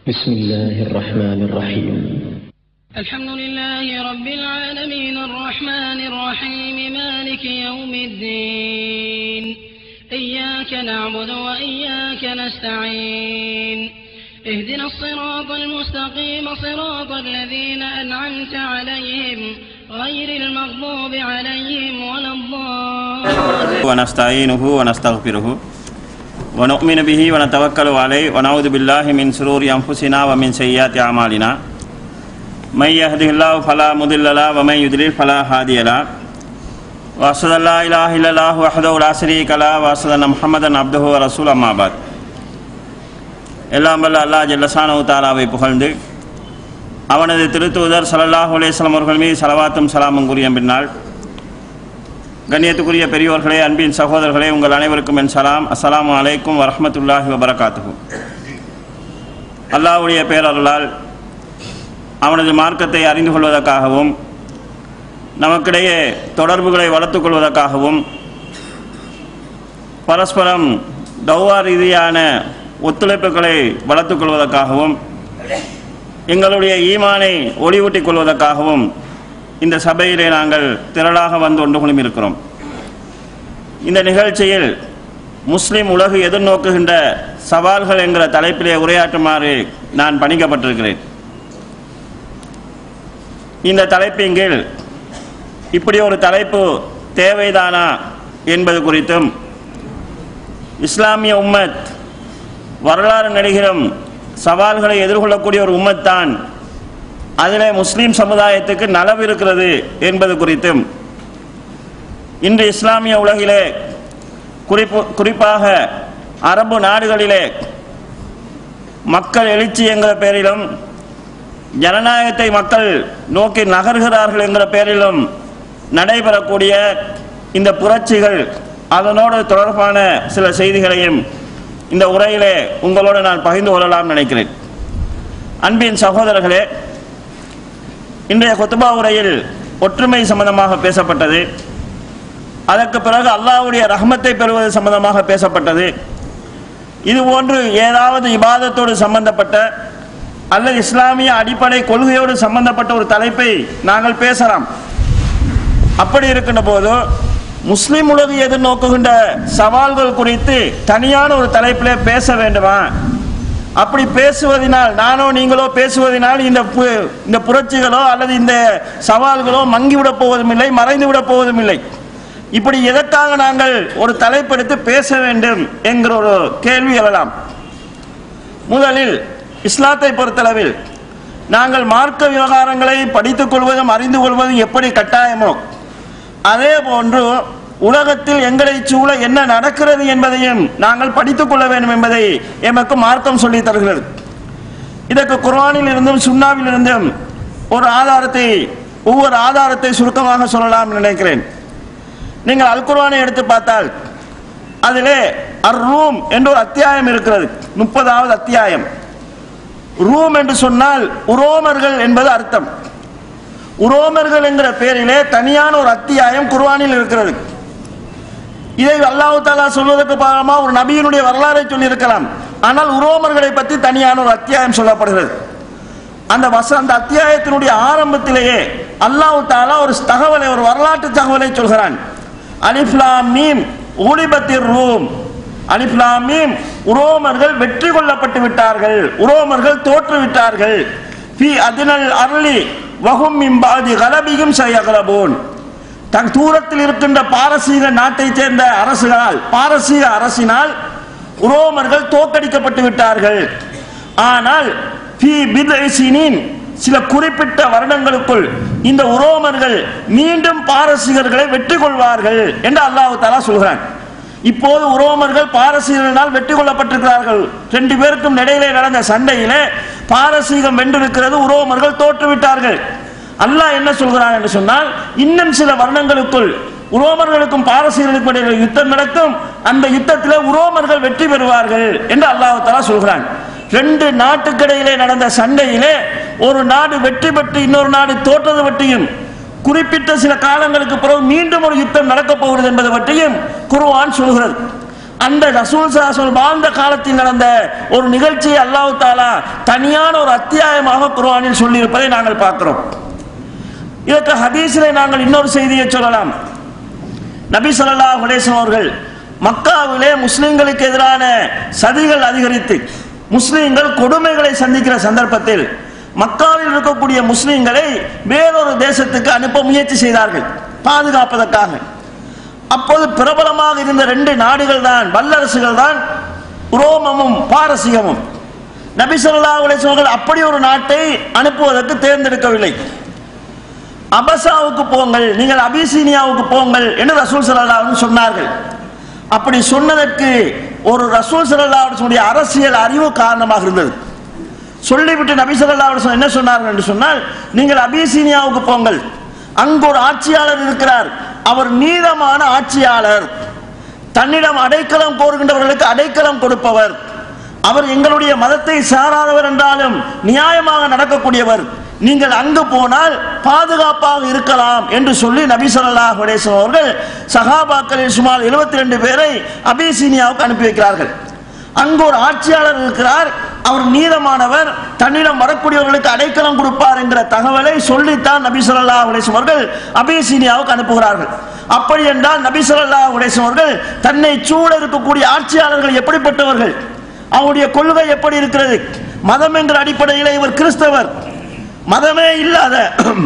بسم الله الرحمن الرحيم الحمد لله رب العالمين الرحمن الرحيم مالك يوم الدين إياك نعبد وإياك نستعين اهدنا الصراط المستقيم صراط الذين أنعمت عليهم غير المغضوب عليهم ولا الضالين ونستعينه ونستغفره ونؤمن به ونتوكل عليه ونعوذ بالله من شرور أنفسنا ومن سيئات أعمالنا من يهده الله فلا مضل له ومن يضلل فلا هادي له وأشهد أن لا إله إلا الله وحده لا شريك له وأشهد أن محمدا عبده ورسوله أما بعد எல்லாம் வல்ல அல்லாஹ் ஜல்லசானு தாலாவை புகழ்ந்து அவனது திருத்தூதர் ஸல்லல்லாஹு அலைஹி வஸல்லம் அவர்கள் மீது சலவாத்தும் சலாமும் கூறிய பின்னால் கண்ணியத்துக்குரிய பெரியோர்களே அன்பின் சகோதரர்களே உங்கள் அனைவருக்கும் என் சலாம் அஸ்ஸலாமு அலைக்கும் வரஹ்மத்துல்லாஹி வபரகாத்துஹு அல்லாஹ்வுடைய பேரருளால் அவனது மார்க்கத்தை அறிந்து கொள்வதற்காகவும் நமக்கிடையே தொடர்புகளை வளர்த்துக் கொள்வதற்காகவும் பரஸ்பரம் தௌவா ரீதியான ஒத்துழைப்புகளை வளர்த்துக் கொள்வதற்காகவும் எங்களுடைய ஈமானை ஒளிவூட்டிக் கொள்வதற்காகவும் இந்த சபையிலே நாங்கள் திரளாக வந்து ஒன்று குழுமி இருக்கிறோம் இந்த நிகழ்ச்சியில் முஸ்லிம் உலகு எதிர்நோக்குகின்ற சவால்கள் என்கிற தலைப்பிலே உரையாற்றுமாறு நான் பணிக்கப்பட்டிருக்கிறேன் இந்த தலைப்பின் கீழ் இப்படி ஒரு தலைப்பு தேவைதானா என்பது குறித்தும் இஸ்லாமிய உம்மத் வரலாறு நடிகரும் சவால்களை எதிர்கொள்ளக்கூடிய ஒரு உம்மத் தான் அதிலே முஸ்லீம் சமுதாயத்துக்கு நலவு இருக்கிறது என்பது குறித்தும் இன்று இஸ்லாமிய உலகிலே குறிப்பு குறிப்பாக அரபு நாடுகளிலே மக்கள் எழுச்சி என்கிற பெயரிலும் ஜனநாயகத்தை மக்கள் நோக்கி நகர்கிறார்கள் என்கிற பெயரிலும் நடைபெறக்கூடிய இந்த புரட்சிகள் அதனோடு தொடர்பான சில செய்திகளையும் இந்த உரையிலே உங்களோடு நான் பகிர்ந்து கொள்ளலாம் நினைக்கிறேன் அன்பின் சகோதரர்களே இன்றைய குத்துபா உரையில் ஒற்றுமை சம்பந்தமாக பேசப்பட்டது அதற்கு பிறகு அல்லாஹ்வுடைய ரஹமத்தை பெறுவது சம்பந்தமாக பேசப்பட்டது இது போன்று ஏதாவது இபாதத்தோடு சம்பந்தப்பட்ட அல்லது இஸ்லாமிய அடிப்படை கொள்கையோடு சம்பந்தப்பட்ட ஒரு தலைப்பை நாங்கள் பேசலாம் அப்படி இருக்கின்ற போது முஸ்லிம் உலகு எதிர்நோக்குகின்ற சவால்கள் குறித்து தனியான ஒரு தலைப்பிலே பேச வேண்டுமா அப்படி பேசுவதனால் நானோ நீங்களோ பேசுவதனால் இந்த பு- இந்த புரட்சிகளோ அல்லது இந்த சவால்களோ மங்கிவிடப் போவதும் இல்லை மறைந்து விடப் போவதும் இல்லை இப்படி எதற்காக நாங்கள் ஒரு தலைப்பெடுத்து பேச வேண்டும் என்கிற ஒரு கேள்வி எழலாம் முதலில் இஸ்லாத்தை பொறுத்தளவில் நாங்கள் மார்க்க விவகாரங்களை படித்துக் கொள்வதும் அறிந்து கொள்வதும் எப்படி கட்டாயமோ அதே போன்று உலகத்தில் எங்களை சூழ என்ன நடக்கிறது என்பதையும் நாங்கள் படித்துக் கொள்ள வேண்டும் என்பதை எமக்கு மார்க்கம் சொல்லித் தருகிறது இதற்கு குர்ஆனில் இருந்தும் சுன்னாவில் இருந்தும் ஒரு ஆதாரத்தை ஒவ்வொரு ஆதாரத்தை சுருக்கமாக சொல்லலாம் நினைக்கிறேன் நீங்கள் அல் குர்ஆனை எடுத்து பார்த்தால் அதிலே அர் ரூம் என்ற ஒரு அத்தியாயம் இருக்கிறது முப்பதாவது அத்தியாயம் ரூம் என்று சொன்னால் உரோமர்கள் என்பது அர்த்தம் உரோமர்கள் என்கிற பெயரிலே தனியான ஒரு அத்தியாயம் குர்ஆனில் இருக்கிறது இதை அல்லாஹ் தாலா சொல்வதற்கு பாகமா ஒரு நபியினுடைய வரலாறை சொல்லி இருக்கலாம் ஆனால் உரோமர்களை பற்றி தனியான ஒரு அத்தியாயம் சொல்லப்படுகிறது அந்த வச அந்த அத்தியாயத்தினுடைய ஆரம்பத்திலேயே அல்லாஹ் தாலா ஒரு தகவலை ஒரு வரலாற்று தகவலை சொல்கிறான் அலிஃப்லாம் மீம் ஊலிபத்திர் ரூம் அலிஃப்லாம் மீம் உரோமர்கள் வெற்றி கொள்ளப்பட்டு விட்டார்கள் உரோமர்கள் தோற்று விட்டார்கள் ஃபி அதினல் அர்லி வஹும் மிம்பாதி கலபியும் சயகலபோன் தன் தூரத்தில் இருக்கின்ற பாரசீக நாட்டைச் சேர்ந்த அரசுகளால் பாரசீக அரசினால் உரோமர்கள் தோற்கடிக்கப்பட்டு விட்டார்கள் ஆனால் ஃபி பித்இசினின் சில குறிப்பிட்ட வருடங்களுக்குள் இந்த உரோமர்கள் மீண்டும் பாரசீகர்களை வெற்றி கொள்வார்கள் என்று அல்லாஹ் தஆலா சொல்கிறான் இப்போது உரோமர்கள் பாரசீகர்களால் வெற்றி கொள்ளப்பட்டிருக்கிறார்கள் ரெண்டு பேருக்கும் இடையிலே நடந்த சண்டையிலே பாரசீகம் வென்றிருக்கிறது உரோமர்கள் தோற்றுவிட்டார்கள் அல்லாஹ் என்ன சொல்கிறான் என்று சொன்னால் இன்னும் சில வருடங்களுக்குள் உரோமர்களுக்கும் பாரசீகர்களுக்கும் இடையில யுத்தம் நடக்கும் அந்த யுத்தத்திலே உரோமர்கள் வெற்றி பெறுவார்கள் என்று அல்லாஹ் தஆலா சொல்கிறான் ரெண்டு நாட்டுக்கிடையிலே நடந்த சண்டையிலே ஒரு நாடு வெற்றி பெற்று இன்னொரு நாடு தோற்றது பற்றியும் குறிப்பிட்ட சில காலங்களுக்கு பிறகு மீண்டும் ஒரு யுத்தம் நடக்கப் போகிறது என்பது பற்றியும் குர்ஆன் சொல்கிறது அந்த ரசூல் சாசல் வாழ்ந்த காலத்தில் நடந்த ஒரு நிகழ்ச்சியை அல்லாஹ் தாலா தனியான ஒரு அத்தியாயமாக குர்ஆனில் சொல்லியிருப்பதை நாங்கள் பார்க்கிறோம் இதற்கு ஹதீஸிலே நாங்கள் இன்னொரு செய்தியை சொல்லலாம் நபி ஸல்லல்லாஹு அலைஹி வஸல்லம் அவர்கள் மக்காவிலே முஸ்லிம்களுக்கு எதிரான சதிகள் அதிகரித்து முஸ்லிம்கள் கொடுமைகளை சந்திக்கிற சந்தர்ப்பத்தில் மக்காவில் இருக்கக்கூடிய முஸ்லிம்களை வேறொரு தேசத்துக்கு அனுப்ப முயற்சி செய்தார்கள் பாதுகாப்பதற்காக அப்போது பிரபலமாக இருந்த ரெண்டு நாடுகள் தான் வல்லரசுகள் தான் ரோமமும் பாரசீகமும் நபி ஸல்லல்லாஹு அலைஹி வஸல்லம் அவர்கள் அப்படி ஒரு நாட்டை அனுப்புவதற்கு தேர்ந்தெடுக்கவில்லை அபசாவுக்கு போங்கள் நீங்கள் அபிசீனியாவுக்கு போங்கள் என்று ரசூல் சல்லல்லாஹு சொன்னார்கள் அப்படி சொன்னதற்கு ஒரு ரசூல் சல்லல்லாஹு அரசியல் அறிவு காரணமாக இருந்தது சொல்லிவிட்டு நபி ஸல்லல்லாஹு அலைஹி வஸல்லம் என்ன சொன்னார்கள் என்று சொன்னால் நீங்கள் அபிசீனியாவுக்கு போங்கள் அங்கு ஒரு ஆட்சியாளர் இருக்கிறார் அவர் நீதமான ஆட்சியாளர் தன்னிடம் அடைக்கலம் கோருகின்றவர்களுக்கு அடைக்கலம் கொடுப்பவர் அவர் எங்களுடைய மதத்தை சாராதவர் என்றாலும் நியாயமாக நடக்கக்கூடியவர் நீங்கள் அங்கு போனால் பாதுகாப்பாக இருக்கலாம் என்று சொல்லி நபி ஸல்லல்லாஹு அலைஹி வஸல்லம் அவர்கள் சஹாபாக்களில் சுமார் 72 பேரை அபிசீனியாவுக்கு அனுப்பி வைக்கிறார்கள் அங்கு ஒரு ஆட்சியாளர் இருக்கிறார் அவர் நீதமானவர் தன்னிடம் வரக்கூடியவர்களுக்கு அடைக்கலம் கொடுப்பார் என்கிற தகவலை சொல்லித்தான் நபி ஸல்லல்லாஹு அலைஹி வஸல்லம் அவர்கள் அபிசீனியாவுக்கு அனுப்புகிறார்கள் அப்படி என்றால் நபி ஸல்லல்லாஹு அலைஹி வஸல்லம் அவர்கள் தன்னை சூழ இருக்கக்கூடிய ஆட்சியாளர்கள் எப்படிப்பட்டவர்கள் அவருடைய கொள்கை எப்படி இருக்கிறது மதம் என்கிற அடிப்படையில் இவர் கிறிஸ்தவர் மதமே இல்லாத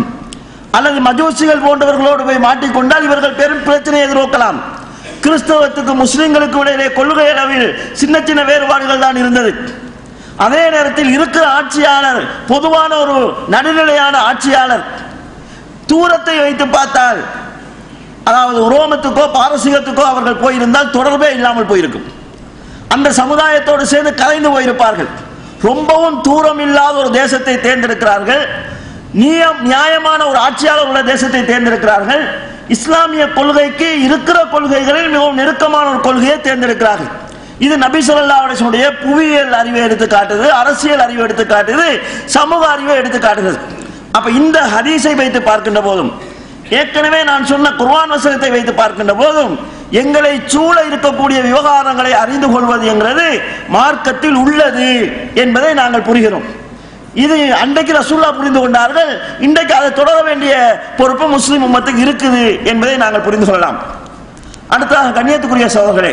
அல்லது மஜூசிகள் போன்றவர்களோடு போய் மாட்டிக்கொண்டால் இவர்கள் பெரும் பிரச்சனையை எதிர்நோக்கலாம் கிறிஸ்தவத்துக்கு முஸ்லிம்களுக்கு இடையிலே கொள்கை அளவில் சின்ன சின்ன வேறுபாடுகள் தான் இருந்தது அதே நேரத்தில் இருக்கிற ஆட்சியாளர் பொதுவான ஒரு நடுநிலையான ஆட்சியாளர் தூரத்தை வைத்து பார்த்தால் அதாவது ரோமத்துக்கோ பாரசீகத்துக்கோ அவர்கள் போயிருந்தால் தொடர்பே இல்லாமல் போயிருக்கும் அந்த சமுதாயத்தோடு சேர்ந்து கலைந்து போயிருப்பார்கள் ரொம்பவும் தூரம் இல்லாத ஒரு தேசத்தை தேர்ந்தெடுக்கிறார்கள் நியம் நியாயமான ஒரு ஆட்சியாளர் உள்ள தேசத்தை தேர்ந்தெடுக்கிறார்கள் இஸ்லாமிய கொள்கைக்கு இருக்கிற கொள்கைகளில் மிகவும் நெருக்கமான ஒரு கொள்கையை தேர்ந்தெடுக்கிறார்கள் இது நபி ஸல்லல்லாஹு அலைஹி வஸல்லம் புவியியல் அறிவை எடுத்து காட்டுது அரசியல் அறிவை எடுத்து காட்டுது சமூக அறிவை எடுத்து காட்டுகிறது அப்ப இந்த ஹதீஸை வைத்து பார்க்கின்ற போதும் ஏற்கனவே நான் சொன்ன குர்ஆன் வசனத்தை வைத்து பார்க்கின்ற போதும் எங்களை சூழ இருக்கக்கூடிய விவகாரங்களை அறிந்து கொள்வது என்கிறது மார்க்கத்தில் உள்ளது என்பதை நாங்கள் புரிகிறோம் இது அன்றைக்கு ரசூல்லா புரிந்து கொண்டார்கள் இன்றைக்கு அதை தொடர வேண்டிய பொறுப்பு முஸ்லிம் உம்மத்துக்கு இருக்குது என்பதை நாங்கள் புரிந்து கொள்ளலாம் அடுத்ததாக கண்ணியத்துக்குரிய சகோதரர்களே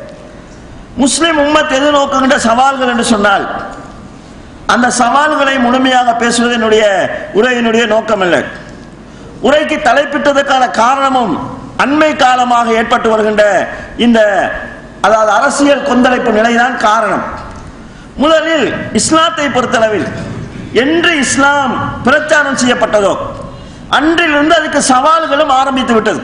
முஸ்லிம் உம்மத் எதிர்நோக்குகின்ற சவால்கள் என்று சொன்னால் அந்த சவால்களை முழுமையாக பேசுவது என்னுடைய உரையினுடைய நோக்கமல்ல உரைக்கு தலைப்பிட்டதற்கான காரணமும் அண்மை காலமாக ஏற்பட்டு வருகின்ற இந்த அதாவது அரசியல் கொந்தளிப்பு நிலைதான் காரணம் முதலில் இஸ்லாத்தை பொறுத்தளவில் என்று இஸ்லாம் பிரச்சாரம் செய்யப்பட்டதோ அன்றிலிருந்து அதுக்கு சவால்களும் ஆரம்பித்து விட்டது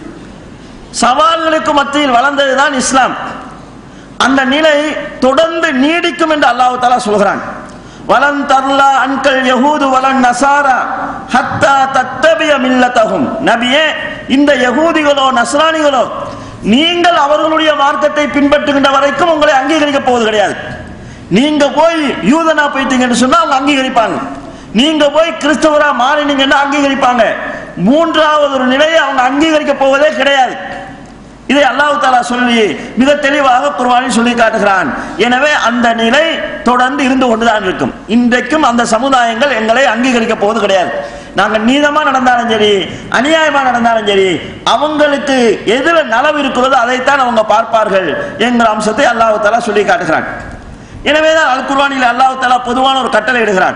சவால்களுக்கு மத்தியில் வளர்ந்ததுதான் இஸ்லாம் அந்த நிலை தொடர்ந்து நீடிக்கும் என்று அல்லாஹ் தஆலா சொல்கிறான் வலன் தர்லா அன்கல் யஹூது வலன் நசாரா ஹத்தா தத்தபிய மில்லத்தகும் நபியே இந்த யகூதிகளோ நஸ்ரானிகளோ நீங்கள் அவர்களுடைய மார்க்கத்தை பின்பற்றுகின்ற வரைக்கும் உங்களை அங்கீகரிக்க போவது கிடையாது நீங்க போய் யூதனா போயிட்டீங்கன்னு சொன்னா அவங்க அங்கீகரிப்பாங்க நீங்க போய் கிறிஸ்தவரா மாறினீங்கன்னா அங்கீகரிப்பாங்க மூன்றாவது ஒரு நிலையை அவங்க அங்கீகரிக்க போவதே கிடையாது இதை அல்லாஹ் தாலா சொல்லி மிக தெளிவாக குர்ஆனில் சொல்லி காட்டுகிறான் எனவே அந்த நிலை தொடர்ந்து இருந்து கொண்டுதான் இருக்கும் இன்றைக்கும் அந்த சமுதாயங்கள் எங்களை அங்கீகரிக்க போவது கிடையாது நாங்கள் நீதமா நடந்தாலும் சரி அநியாயமா நடந்தாலும் சரி அவங்களுக்கு எதுல நலவு இருக்கிறதோ அதைத்தான் அவங்க பார்ப்பார்கள் என்கிற அம்சத்தை அல்லாஹ் தாலா சொல்லி காட்டுகிறான் எனவேதான் அல் குர்ஆனில் அல்லாஹ் தாலா பொதுவான ஒரு கட்டளை இடுகிறான்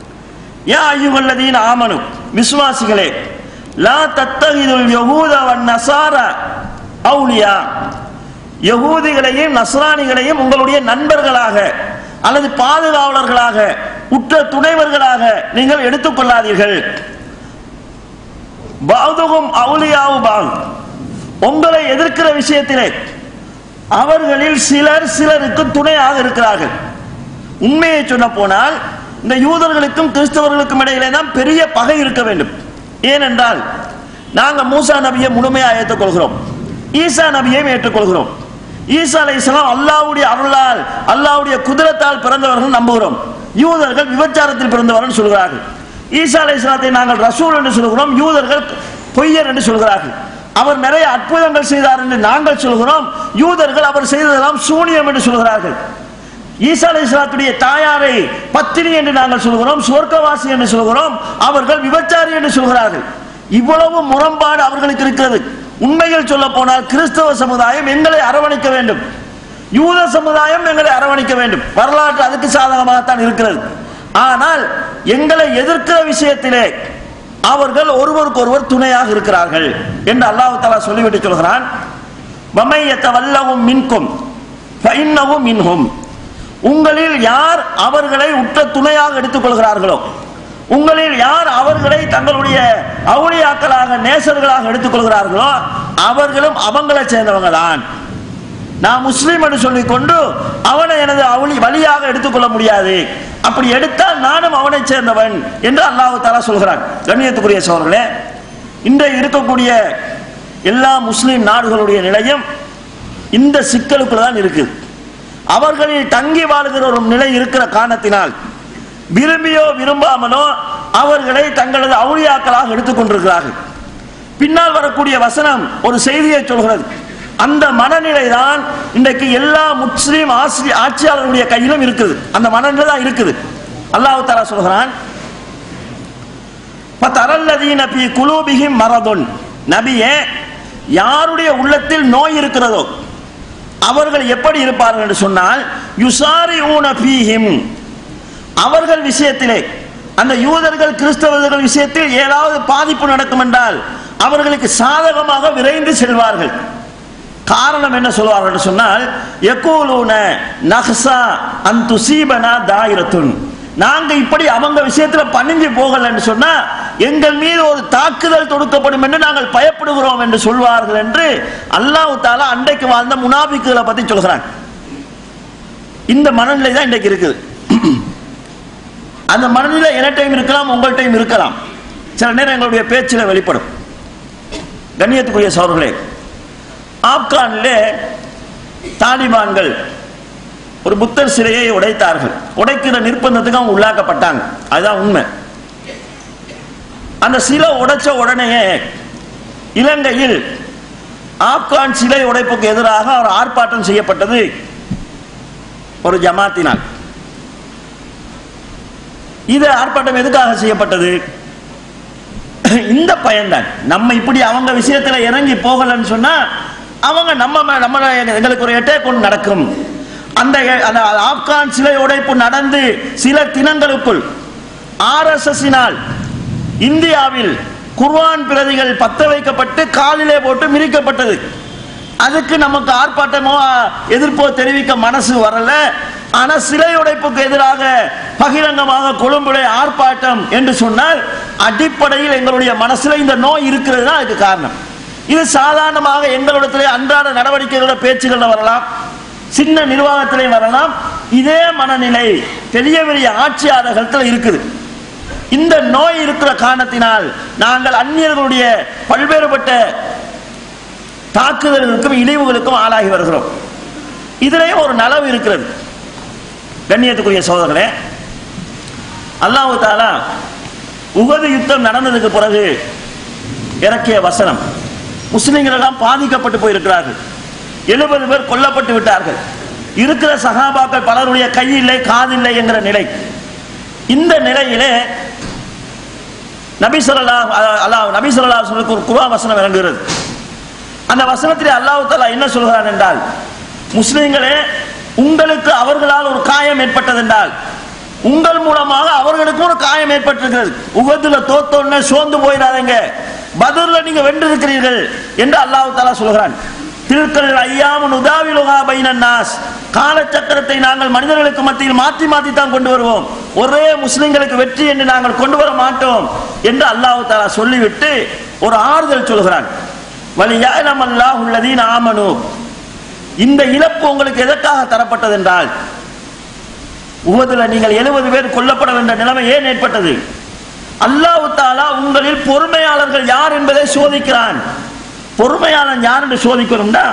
யா ஐயுகல்லதீன் ஆமனு விசுவாசிகளே லா தத்தகிதுல் யஹூத வன் நசாரா அவுலியா யகூதிகளையும் நஸ்ரானிகளையும் உங்களுடைய நண்பர்களாக அல்லது பாதுகாவலர்களாக உற்ற துணைவர்களாக நீங்கள் எடுத்துக்கொள்ளாதீர்கள் பாதுகும் அவுலியாவு பாக் உங்களை எதிர்க்கிற விஷயத்திலே அவர்களில் சிலர் சிலருக்கு துணையாக இருக்கிறார்கள் உண்மையை சொல்ல போனால் இந்த யூதர்களுக்கும் கிறிஸ்தவர்களுக்கும் இடையிலே தான் பெரிய பகை இருக்க வேண்டும் ஏனென்றால் நாங்கள் மூசா நபியை முழுமையாக ஏற்றுக்கொள்கிறோம் ஈசா நபியையும் ஏற்றுக்கொள்கிறோம் ஈசா அலை இஸ்லாம் அல்லாவுடைய அருளால் அல்லாவுடைய குதிரத்தால் பிறந்தவர்கள் நம்புகிறோம் யூதர்கள் விபச்சாரத்தில் பிறந்தவர்கள் சொல்கிறார்கள் ஈசா அலை இஸ்லாத்தை நாங்கள் ரசூல் என்று சொல்கிறோம் யூதர்கள் பொய்யர் என்று சொல்கிறார்கள் அவர் நிறைய அற்புதங்கள் செய்தார் என்று நாங்கள் சொல்கிறோம் யூதர்கள் அவர் செய்ததெல்லாம் சூனியம் என்று சொல்கிறார்கள் ஈசா அலை இஸ்லாத்துடைய தாயாரை பத்தினி என்று நாங்கள் சொல்கிறோம் சுவர்க்கவாசி என்று சொல்கிறோம் அவர்கள் விபச்சாரி என்று சொல்கிறார்கள் இவ்வளவு முரண்பாடு அவர்களுக்கு இருக்கிறது உண்மையில் சொல்ல போனால் கிறிஸ்தவ சமுதாயம் எங்களை அரவணைக்க வேண்டும் யூத சமுதாயம் எங்களை அரவணைக்க வேண்டும் வரலாற்று அதுக்கு சாதகமாகத்தான் இருக்கிறது ஆனால் எங்களை எதிர்க்கிற விஷயத்திலே அவர்கள் ஒருவருக்கொருவர் துணையாக இருக்கிறார்கள் என்று அல்லாஹ் தஆலா சொல்லிவிட்டு சொல்கிறான் வமையத்த வல்லவும் மின்கும் ஃபைன்னவும் மின்ஹும் உங்களில் யார் அவர்களை உற்ற துணையாக எடுத்துக்கொள்கிறார்களோ உங்களில் யார் அவர்களை தங்களுடைய அவுளியாக்களாக நேசர்களாக எடுத்துக்கொள்கிறார்களோ அவர்களும் அவங்களை சேர்ந்தவங்க தான் நான் முஸ்லீம் என்று சொல்லிக் கொண்டு அவனை எனது அவளி வழியாக எடுத்துக்கொள்ள முடியாது அப்படி எடுத்தால் நானும் அவனை சேர்ந்தவன் என்று அல்லாஹ் தாலா சொல்கிறான் கண்ணியத்துக்குரிய சோழர்களே இன்றைய இருக்கக்கூடிய எல்லா முஸ்லீம் நாடுகளுடைய நிலையும் இந்த சிக்கலுக்குள்ள தான் இருக்குது அவர்களில் தங்கி வாழுகிற ஒரு நிலை இருக்கிற காரணத்தினால் விரும்பியோ விரும்பாமலோ அவர்களை தங்களது அவுளியாக்களாக எடுத்துக்கொண்டிருக்கிறார்கள் பின்னால் வரக்கூடிய வசனம் ஒரு செய்தியை சொல்கிறது அந்த மனநிலை தான் இன்றைக்கு எல்லா முஸ்லீம் ஆசி ஆட்சியாளர்களுடைய கையிலும் இருக்குது அந்த மனநிலை தான் இருக்குது அல்லாஹ் தஆலா சொல்கிறான் பத்தரல்லதீன பி குலூபிஹிம் மரதுன் நபியே யாருடைய உள்ளத்தில் நோய் இருக்கிறதோ அவர்கள் எப்படி இருப்பார்கள் என்று சொன்னால் யுசாரி ஊன பீஹிம் அவர்கள் விஷயத்திலே அந்த யூதர்கள் கிறிஸ்தவர்கள் விஷயத்தில் ஏதாவது பாதிப்பு நடக்கும் என்றால் அவர்களுக்கு சாதகமாக விரைந்து செல்வார்கள் காரணம் என்ன சொல்வார்கள் என்று சொன்னால் யகூலூன நஹ்சா அன் துசீபனா தாயிரத்துன் நாங்க இப்படி அவங்க விஷயத்துல பணிஞ்சு போகலன்னு சொன்னா எங்கள் மீது ஒரு தாக்குதல் தொடுக்கப்படும் என்று நாங்கள் பயப்படுகிறோம் என்று சொல்வார்கள் என்று அல்லாஹ் தாலா அன்றைக்கு வாழ்ந்த முனாபிக்குகளை பத்தி சொல்கிறான் இந்த மனநிலை தான் இன்றைக்கு இருக்குது அந்த மனநிலை என்னட்டையும் இருக்கலாம் உங்கள்கிட்டையும் இருக்கலாம் சில நேரம் எங்களுடைய பேச்சில் வெளிப்படும் கண்ணியத்துக்குரிய சோர்களே ஆப்கானிலே தாலிபான்கள் ஒரு புத்தர் சிலையை உடைத்தார்கள் உடைக்கிற நிர்பந்தத்துக்கு அவங்க உள்ளாக்கப்பட்டாங்க அதுதான் உண்மை அந்த சிலை உடைச்ச உடனேயே இலங்கையில் ஆப்கான் சிலை உடைப்புக்கு எதிராக ஒரு ஆர்ப்பாட்டம் செய்யப்பட்டது ஒரு ஜமாத்தினால் இது ஆர்ப்பாட்டம் எதுக்காக செய்யப்பட்டது இந்த பயன்தான் நம்ம இப்படி அவங்க விஷயத்துல இறங்கி போகலன்னு சொன்னா அவங்க நம்ம மே- நம்ம எங்களுக்கு ஒரு எட்டே கொண்டு நடக்கும் அந்த அந்த ஆப்கான் சிலை உடைப்பு நடந்து சில தினங்களுக்குள் ஆர்எஸ்எஸ்ஸினால் இந்தியாவில் குர்ஆன் பிரதிகள் பத்த வைக்கப்பட்டு காலிலே போட்டு மிதிக்கப்பட்டது அதுக்கு நமக்கு ஆர்ப்பாட்டமோ எதிர்ப்போ தெரிவிக்க மனசு வரல ஆனா சிலை உடைப்புக்கு எதிராக பகிரங்கமாக கொழும்புடைய ஆர்ப்பாட்டம் என்று சொன்னால் அடிப்படையில் எங்களுடைய மனசுல இந்த நோய் இருக்கிறது தான் அதுக்கு காரணம் இது சாதாரணமாக எங்களிடத்திலே அன்றாட நடவடிக்கைகளோட பேச்சுகள்ல வரலாம் சின்ன நிர்வாகத்திலே வரலாம் இதே மனநிலை பெரிய பெரிய ஆட்சியாளர்கள்ட்ட இருக்குது இந்த நோய் இருக்கிற காரணத்தினால் நாங்கள் அந்நியர்களுடைய பல்வேறுபட்ட தாக்குதல்களுக்கும் இழிவுகளுக்கும் ஆளாகி வருகிறோம் இதிலேயும் ஒரு நலவு இருக்கிறது கண்ணியத்துக்குரிய சோதர்களே அல்லாஹு தாலா உகது யுத்தம் நடந்ததுக்கு பிறகு இறக்கிய வசனம் முஸ்லிம்கள் எல்லாம் பாதிக்கப்பட்டு போயிருக்கிறார்கள் எழுபது பேர் கொல்லப்பட்டு விட்டார்கள் இருக்கிற சகாபாக்கள் பலருடைய கை இல்லை காதில்லை என்கிற நிலை இந்த நிலையிலே நபி ஸல்லல்லாஹு அல்லாஹ் நபி ஸல்லல்லாஹு அலைஹி வஸல்லம் ஒரு குர்ஆன் வசனம் இறங்குகிறது அந்த வசனத்திலே அல்லாஹ் தஆலா என்ன சொல்கிறான் என்றால் முஸ்லிம்களே உங்களுக்கு அவர்களால் ஒரு காயம் ஏற்பட்டது என்றால் உங்கள் மூலமாக அவர்களுக்கும் ஒரு காயம் ஏற்பட்டிருக்கிறது உகதுல தோத்தோன்னு சோர்ந்து போயிடாதீங்க பதர்ல நீங்க வென்றிருக்கிறீர்கள் என்று அல்லாஹ் தஆலா சொல்கிறான் தில்கல் ஐயாமுன் உதாவிலுகா பைனன் நாஸ் காலச்சக்கரத்தை நாங்கள் மனிதர்களுக்கு மத்தியில் மாற்றி மாற்றி தான் கொண்டு வருவோம் ஒரே முஸ்லிம்களுக்கு வெற்றி என்று நாங்கள் கொண்டு வர மாட்டோம் என்று அல்லாஹ் தஆலா சொல்லிவிட்டு ஒரு ஆறுதல் சொல்கிறான் வலியாலம் அல்லாஹ் உள்ளதீன் ஆமனு இந்த இழப்பு உங்களுக்கு எதற்காக தரப்பட்டது என்றால் உவதுல நீங்கள் எழுபது பேர் கொல்லப்பட வேண்டிய நிலைமை ஏன் ஏற்பட்டது அல்லாஹ் தாலா உங்களில் பொறுமையாளர்கள் யார் என்பதை சோதிக்கிறான் பொறுமையாளன் யார் என்று சோதிக்கணும்னா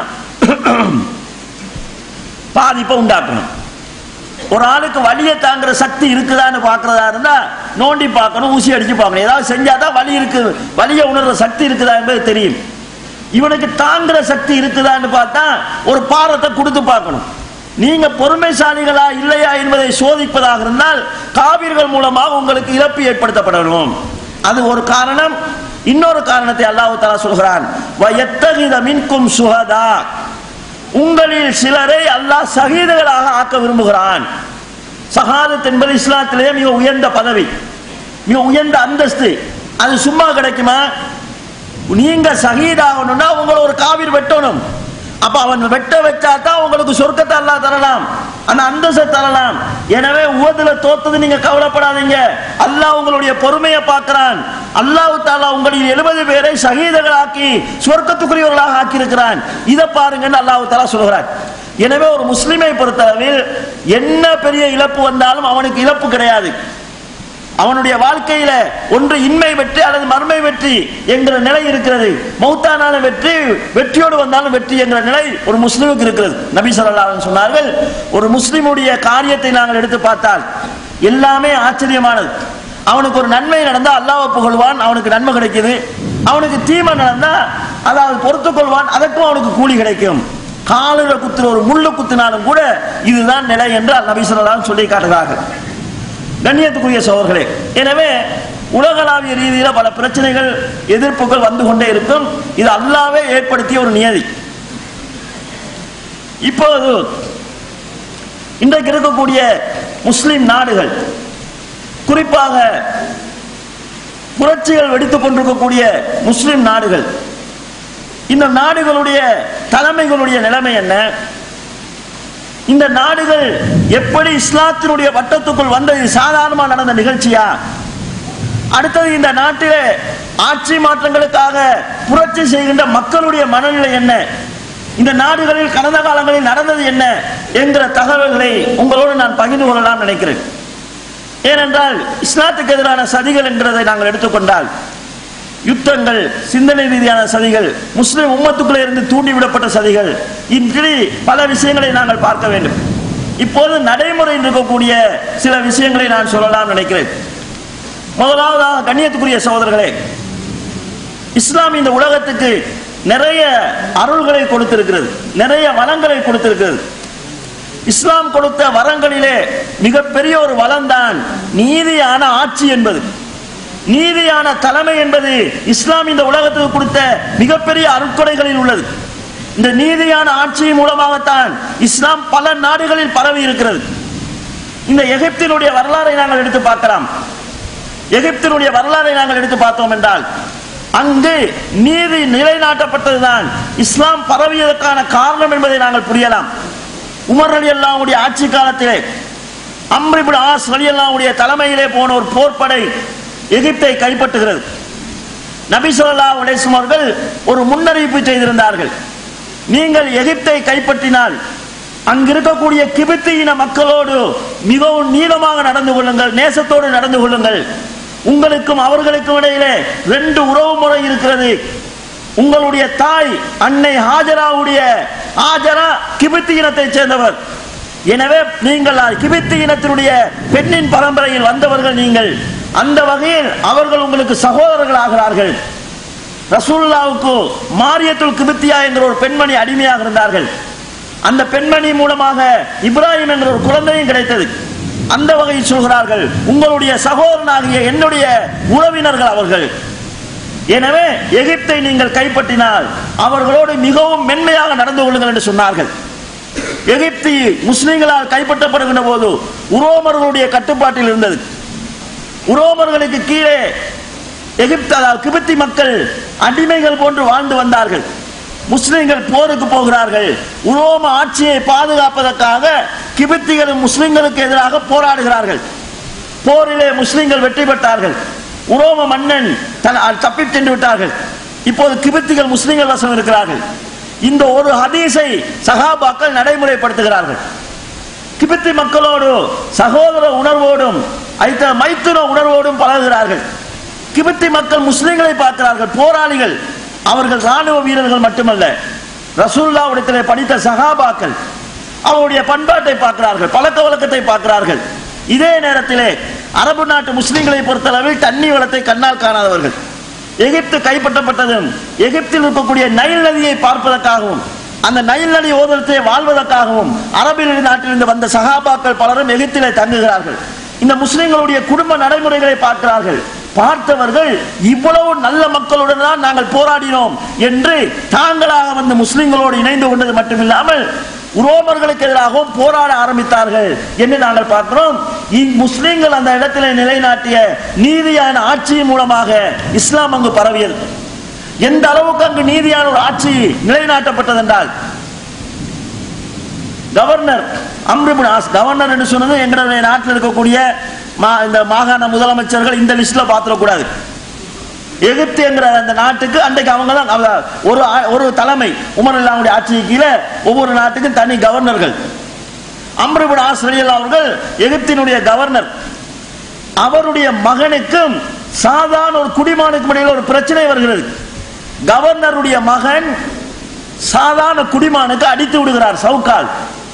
பாதிப்பை உண்டாக்கணும் ஒரு ஆளுக்கு வலியை தாங்குற சக்தி இருக்குதான்னு பார்க்கறதா இருந்தா நோண்டி பார்க்கணும் ஊசி அடிச்சு பார்க்கணும் ஏதாவது செஞ்சாதான் வலி இருக்கு வலியை உணர்ற சக்தி இருக்குதா என்பது தெரியும் இவனுக்கு தாங்குற சக்தி இருக்குதான்னு பார்த்தா ஒரு பாரத்தை கொடுத்து பார்க்கணும் நீங்க பொறுமைசாலிகளா இல்லையா என்பதை சோதிப்பதாக இருந்தால் காவிர்கள் மூலமாக உங்களுக்கு இழப்பு ஏற்படுத்தப்படணும் அது ஒரு காரணம் இன்னொரு காரணத்தை அல்லாஹ் தஆலா சொல்கிறான் வயத்தகித மின்கும் சுஹதா உங்களில் சிலரை அல்லாஹ் சகீதங்களாக ஆக்க விரும்புகிறான் சகாதத் என்பது இஸ்லாத்திலேயே மிக உயர்ந்த பதவி மிக உயர்ந்த அந்தஸ்து அது சும்மா கிடைக்குமா நீங்க சகிதாகணும்னா உங்களை ஒரு காவிர் வெட்டணும் அப்ப அவன் வெட்ட வச்சா தான் உங்களுக்கு சொர்க்கத்தை அல்லாஹ் தரலாம் அந்த அந்தஸ்தை தரலாம் எனவே உவதுல தோத்தது நீங்க கவலைப்படாதீங்க அல்லாஹ் உங்களுடைய பொறுமையை பார்க்கிறான் அல்லாஹ் தாலா உங்களில் எழுபது பேரை சகீதர்களாக்கி சொர்க்கத்துக்குரியவர்களாக ஆக்கியிருக்கிறான் இதை பாருங்கன்னு அல்லாஹ் தாலா சொல்கிறான் எனவே ஒரு முஸ்லிமை பொறுத்தளவில் என்ன பெரிய இழப்பு வந்தாலும் அவனுக்கு இழப்பு கிடையாது அவனுடைய வாழ்க்கையில ஒன்று இன்மை வெற்றி அல்லது மர்மை வெற்றி என்கிற நிலை இருக்கிறது மௌத்தானாலும் வெற்றி வெற்றியோடு வந்தாலும் வெற்றி என்கிற நிலை ஒரு முஸ்லிமுக்கு இருக்கிறது நபி ஸல்லல்லாஹு அலைஹி சொன்னார்கள் ஒரு முஸ்லிமுடைய காரியத்தை நாங்கள் எடுத்து பார்த்தால் எல்லாமே ஆச்சரியமானது அவனுக்கு ஒரு நன்மை நடந்தா அல்லாஹ்வை புகழ்வான் அவனுக்கு நன்மை கிடைக்குது அவனுக்கு தீமை நடந்தா அதாவது பொறுத்துக் கொள்வான் அதற்கும் அவனுக்கு கூலி கிடைக்கும் காலில குத்துற ஒரு முள்ளு குத்தினாலும் கூட இதுதான் நிலை என்று நபி ஸல்லல்லாஹு அலைஹி சொல்லி காட்டுகிறார்கள் கண்ணியத்துக்குரிய சோழர்களே எனவே உலகளாவிய ரீதியில பல பிரச்சனைகள் எதிர்ப்புகள் வந்து கொண்டே இருக்கும் இது அல்லாவே ஏற்படுத்திய ஒரு நியதி இப்போது இன்றைக்கு இருக்கக்கூடிய முஸ்லிம் நாடுகள் குறிப்பாக புரட்சிகள் வெடித்துக் கொண்டிருக்கக்கூடிய முஸ்லிம் நாடுகள் இந்த நாடுகளுடைய தலைமைகளுடைய நிலைமை என்ன இந்த நாடுகள் எப்படி இஸ்லாத்தினுடைய வட்டத்துக்குள் வந்தது சாதாரணமா நடந்த நிகழ்ச்சியா அடுத்தது இந்த நாட்டிலே ஆட்சி மாற்றங்களுக்காக புரட்சி செய்கின்ற மக்களுடைய மனநிலை என்ன இந்த நாடுகளில் கடந்த காலங்களில் நடந்தது என்ன என்கிற தகவல்களை உங்களோடு நான் பகிர்ந்து கொள்ளலாம் நினைக்கிறேன் ஏனென்றால் இஸ்லாத்துக்கு எதிரான சதிகள் என்கிறதை நாங்கள் எடுத்துக்கொண்டால் யுத்தங்கள் சிந்தனை ரீதியான சதிகள் முஸ்லிம் உம்மத்துக்குள்ளே இருந்து தூண்டிவிடப்பட்ட சதிகள் இப்படி பல விஷயங்களை நாங்கள் பார்க்க வேண்டும் இப்போது நடைமுறையில் இருக்கக்கூடிய சில விஷயங்களை நான் சொல்லலாம் நினைக்கிறேன் முதலாவதாக கண்ணியத்துக்குரிய சகோதரர்களே இஸ்லாம் இந்த உலகத்துக்கு நிறைய அருள்களை கொடுத்திருக்கிறது நிறைய வளங்களை கொடுத்திருக்கிறது இஸ்லாம் கொடுத்த வரங்களிலே மிகப்பெரிய ஒரு வளம்தான் நீதியான ஆட்சி என்பது நீதியான தலைமை என்பது இஸ்லாம் இந்த உலகத்துக்கு கொடுத்த மிகப்பெரிய அருட்கொடைகளில் உள்ளது இந்த நீதியான ஆட்சி மூலமாகத்தான் இஸ்லாம் பல நாடுகளில் பரவி இருக்கிறது இந்த எகிப்தினுடைய வரலாறை நாங்கள் எடுத்து பார்க்கலாம் எகிப்தினுடைய வரலாறை நாங்கள் எடுத்து பார்த்தோம் என்றால் அங்கு நீதி நிலைநாட்டப்பட்டதுதான் இஸ்லாம் பரவியதற்கான காரணம் என்பதை நாங்கள் புரியலாம் உமர் அலி அல்லாவுடைய ஆட்சி காலத்திலே அம்ரிபுல் ஆஸ் அலி அல்லாவுடைய தலைமையிலே போன ஒரு போர்ப்படை எகிப்தை கைப்பற்றுகிறது நபி ஸல்லல்லாஹு அலைஹி வஸல்லம் அவர்கள் ஒரு முன்னறிவிப்பு செய்திருந்தார்கள் நீங்கள் எகிப்தை கைப்பற்றினால் அங்கு இருக்கக்கூடிய கிபித்தி இன மக்களோடு மிகவும் நீளமாக நடந்து கொள்ளுங்கள் நேசத்தோடு நடந்து கொள்ளுங்கள் உங்களுக்கும் அவர்களுக்கும் இடையிலே ரெண்டு உறவு முறை இருக்கிறது உங்களுடைய தாய் அன்னை ஹாஜராவுடைய ஹாஜரா கிபித்தி இனத்தைச் சேர்ந்தவர் எனவே நீங்கள் கிபித்தி இனத்தினுடைய பெண்ணின் பரம்பரையில் வந்தவர்கள் நீங்கள் அந்த வகையில் அவர்கள் உங்களுக்கு சகோதரர்கள் ஆகிறார்கள் ரசூல்லாவுக்கு மாரியத்துல் கிபித்தியா என்கிற ஒரு பெண்மணி அடிமையாக இருந்தார்கள் அந்த பெண்மணி மூலமாக இப்ராஹிம் என்கிற ஒரு குழந்தையும் கிடைத்தது அந்த வகையில் சொல்கிறார்கள் உங்களுடைய சகோதரனாகிய என்னுடைய உறவினர்கள் அவர்கள் எனவே எகிப்தை நீங்கள் கைப்பற்றினால் அவர்களோடு மிகவும் மென்மையாக நடந்து கொள்ளுங்கள் என்று சொன்னார்கள் எகிப்தி முஸ்லிம்களால் கைப்பற்றப்படுகின்ற போது உரோமர்களுடைய கட்டுப்பாட்டில் இருந்தது உரோமர்களுக்கு கீழே எகிப்து அதாவது கிபித்தி மக்கள் அடிமைகள் போன்று வாழ்ந்து வந்தார்கள் முஸ்லிம்கள் போருக்கு போகிறார்கள் உரோம ஆட்சியை பாதுகாப்பதற்காக கிபித்திகளும் முஸ்லிம்களுக்கு எதிராக போராடுகிறார்கள் போரிலே முஸ்லிம்கள் வெற்றி பெற்றார்கள் உரோம மன்னன் தன் தப்பி சென்று விட்டார்கள் இப்போது கிபித்திகள் முஸ்லிம்கள் வசம் இருக்கிறார்கள் இந்த ஒரு ஹதீஸை சகாபாக்கள் நடைமுறைப்படுத்துகிறார்கள் கிபித்தி மக்களோடு சகோதர உணர்வோடும் ஐத்த மைத்துன உணர்வோடும் பழகுகிறார்கள் கிபித்தி மக்கள் முஸ்லிம்களை பார்க்கிறார்கள் போராளிகள் அவர்கள் ராணுவ வீரர்கள் மட்டுமல்ல ரசூல்லாவிடத்திலே படித்த சகாபாக்கள் அவருடைய பண்பாட்டை பார்க்கிறார்கள் பழக்க வழக்கத்தை பார்க்கிறார்கள் இதே நேரத்திலே அரபு நாட்டு முஸ்லிம்களை பொறுத்தளவில் தண்ணி வளத்தை கண்ணால் காணாதவர்கள் எகிப்து கைப்பற்றப்பட்டதும் எகிப்தில் இருக்கக்கூடிய நைல் நதியை பார்ப்பதற்காகவும் அந்த நைல் நதி ஓதரத்தை வாழ்வதற்காகவும் அரபிய நாட்டிலிருந்து வந்த சகாபாக்கள் பலரும் எகிப்திலே தங்குகிறார்கள் இந்த முஸ்லிம்களுடைய குடும்ப நடைமுறைகளை பார்க்கிறார்கள் பார்த்தவர்கள் இவ்வளவு நல்ல மக்களுடன் தான் நாங்கள் போராடினோம் என்று தாங்களாக வந்து முஸ்லிம்களோடு இணைந்து கொண்டது மட்டுமில்லாமல் ரோமர்களுக்கு எதிராகவும் போராட ஆரம்பித்தார்கள் என்று நாங்கள் பார்க்கிறோம் முஸ்லிம்கள் அந்த இடத்திலே நிலைநாட்டிய நீதியான ஆட்சியின் மூலமாக இஸ்லாம் அங்கு பரவியது எந்த அளவுக்கு அங்கு நீதியான ஒரு ஆட்சி நிலைநாட்டப்பட்டது என்றால் கவர்னர் அம்ரிபுன் ஆஸ் கவர்னர் என்று சொன்னது எங்களுடைய நாட்டில் இருக்கக்கூடிய மா- இந்த மாகாண முதலமைச்சர்கள் இந்த லிஸ்ட்ல பாத்திரக்கூடாது எகிப்து என்கிற அந்த நாட்டுக்கு அன்றைக்கு அவங்க தான் அவ- ஒரு ஆ- ஒரு தலைமை உமர் அல்லாவுடைய ஆட்சிக்கு கீழே ஒவ்வொரு நாட்டுக்கும் தனி கவர்னர்கள் அம்ரிபுன் ஆஸ்திரேலியா அவர்கள் எகிப்தினுடைய கவர்னர் அவருடைய மகனுக்கும் சாதாரண ஒரு குடிமகனுக்கும் இடையில ஒரு பிரச்சனை வருகிறது கவர்னருடைய மகன் சாதாரண குடிமகனுக்கு அடித்து விடுகிறார் சவுக்கால்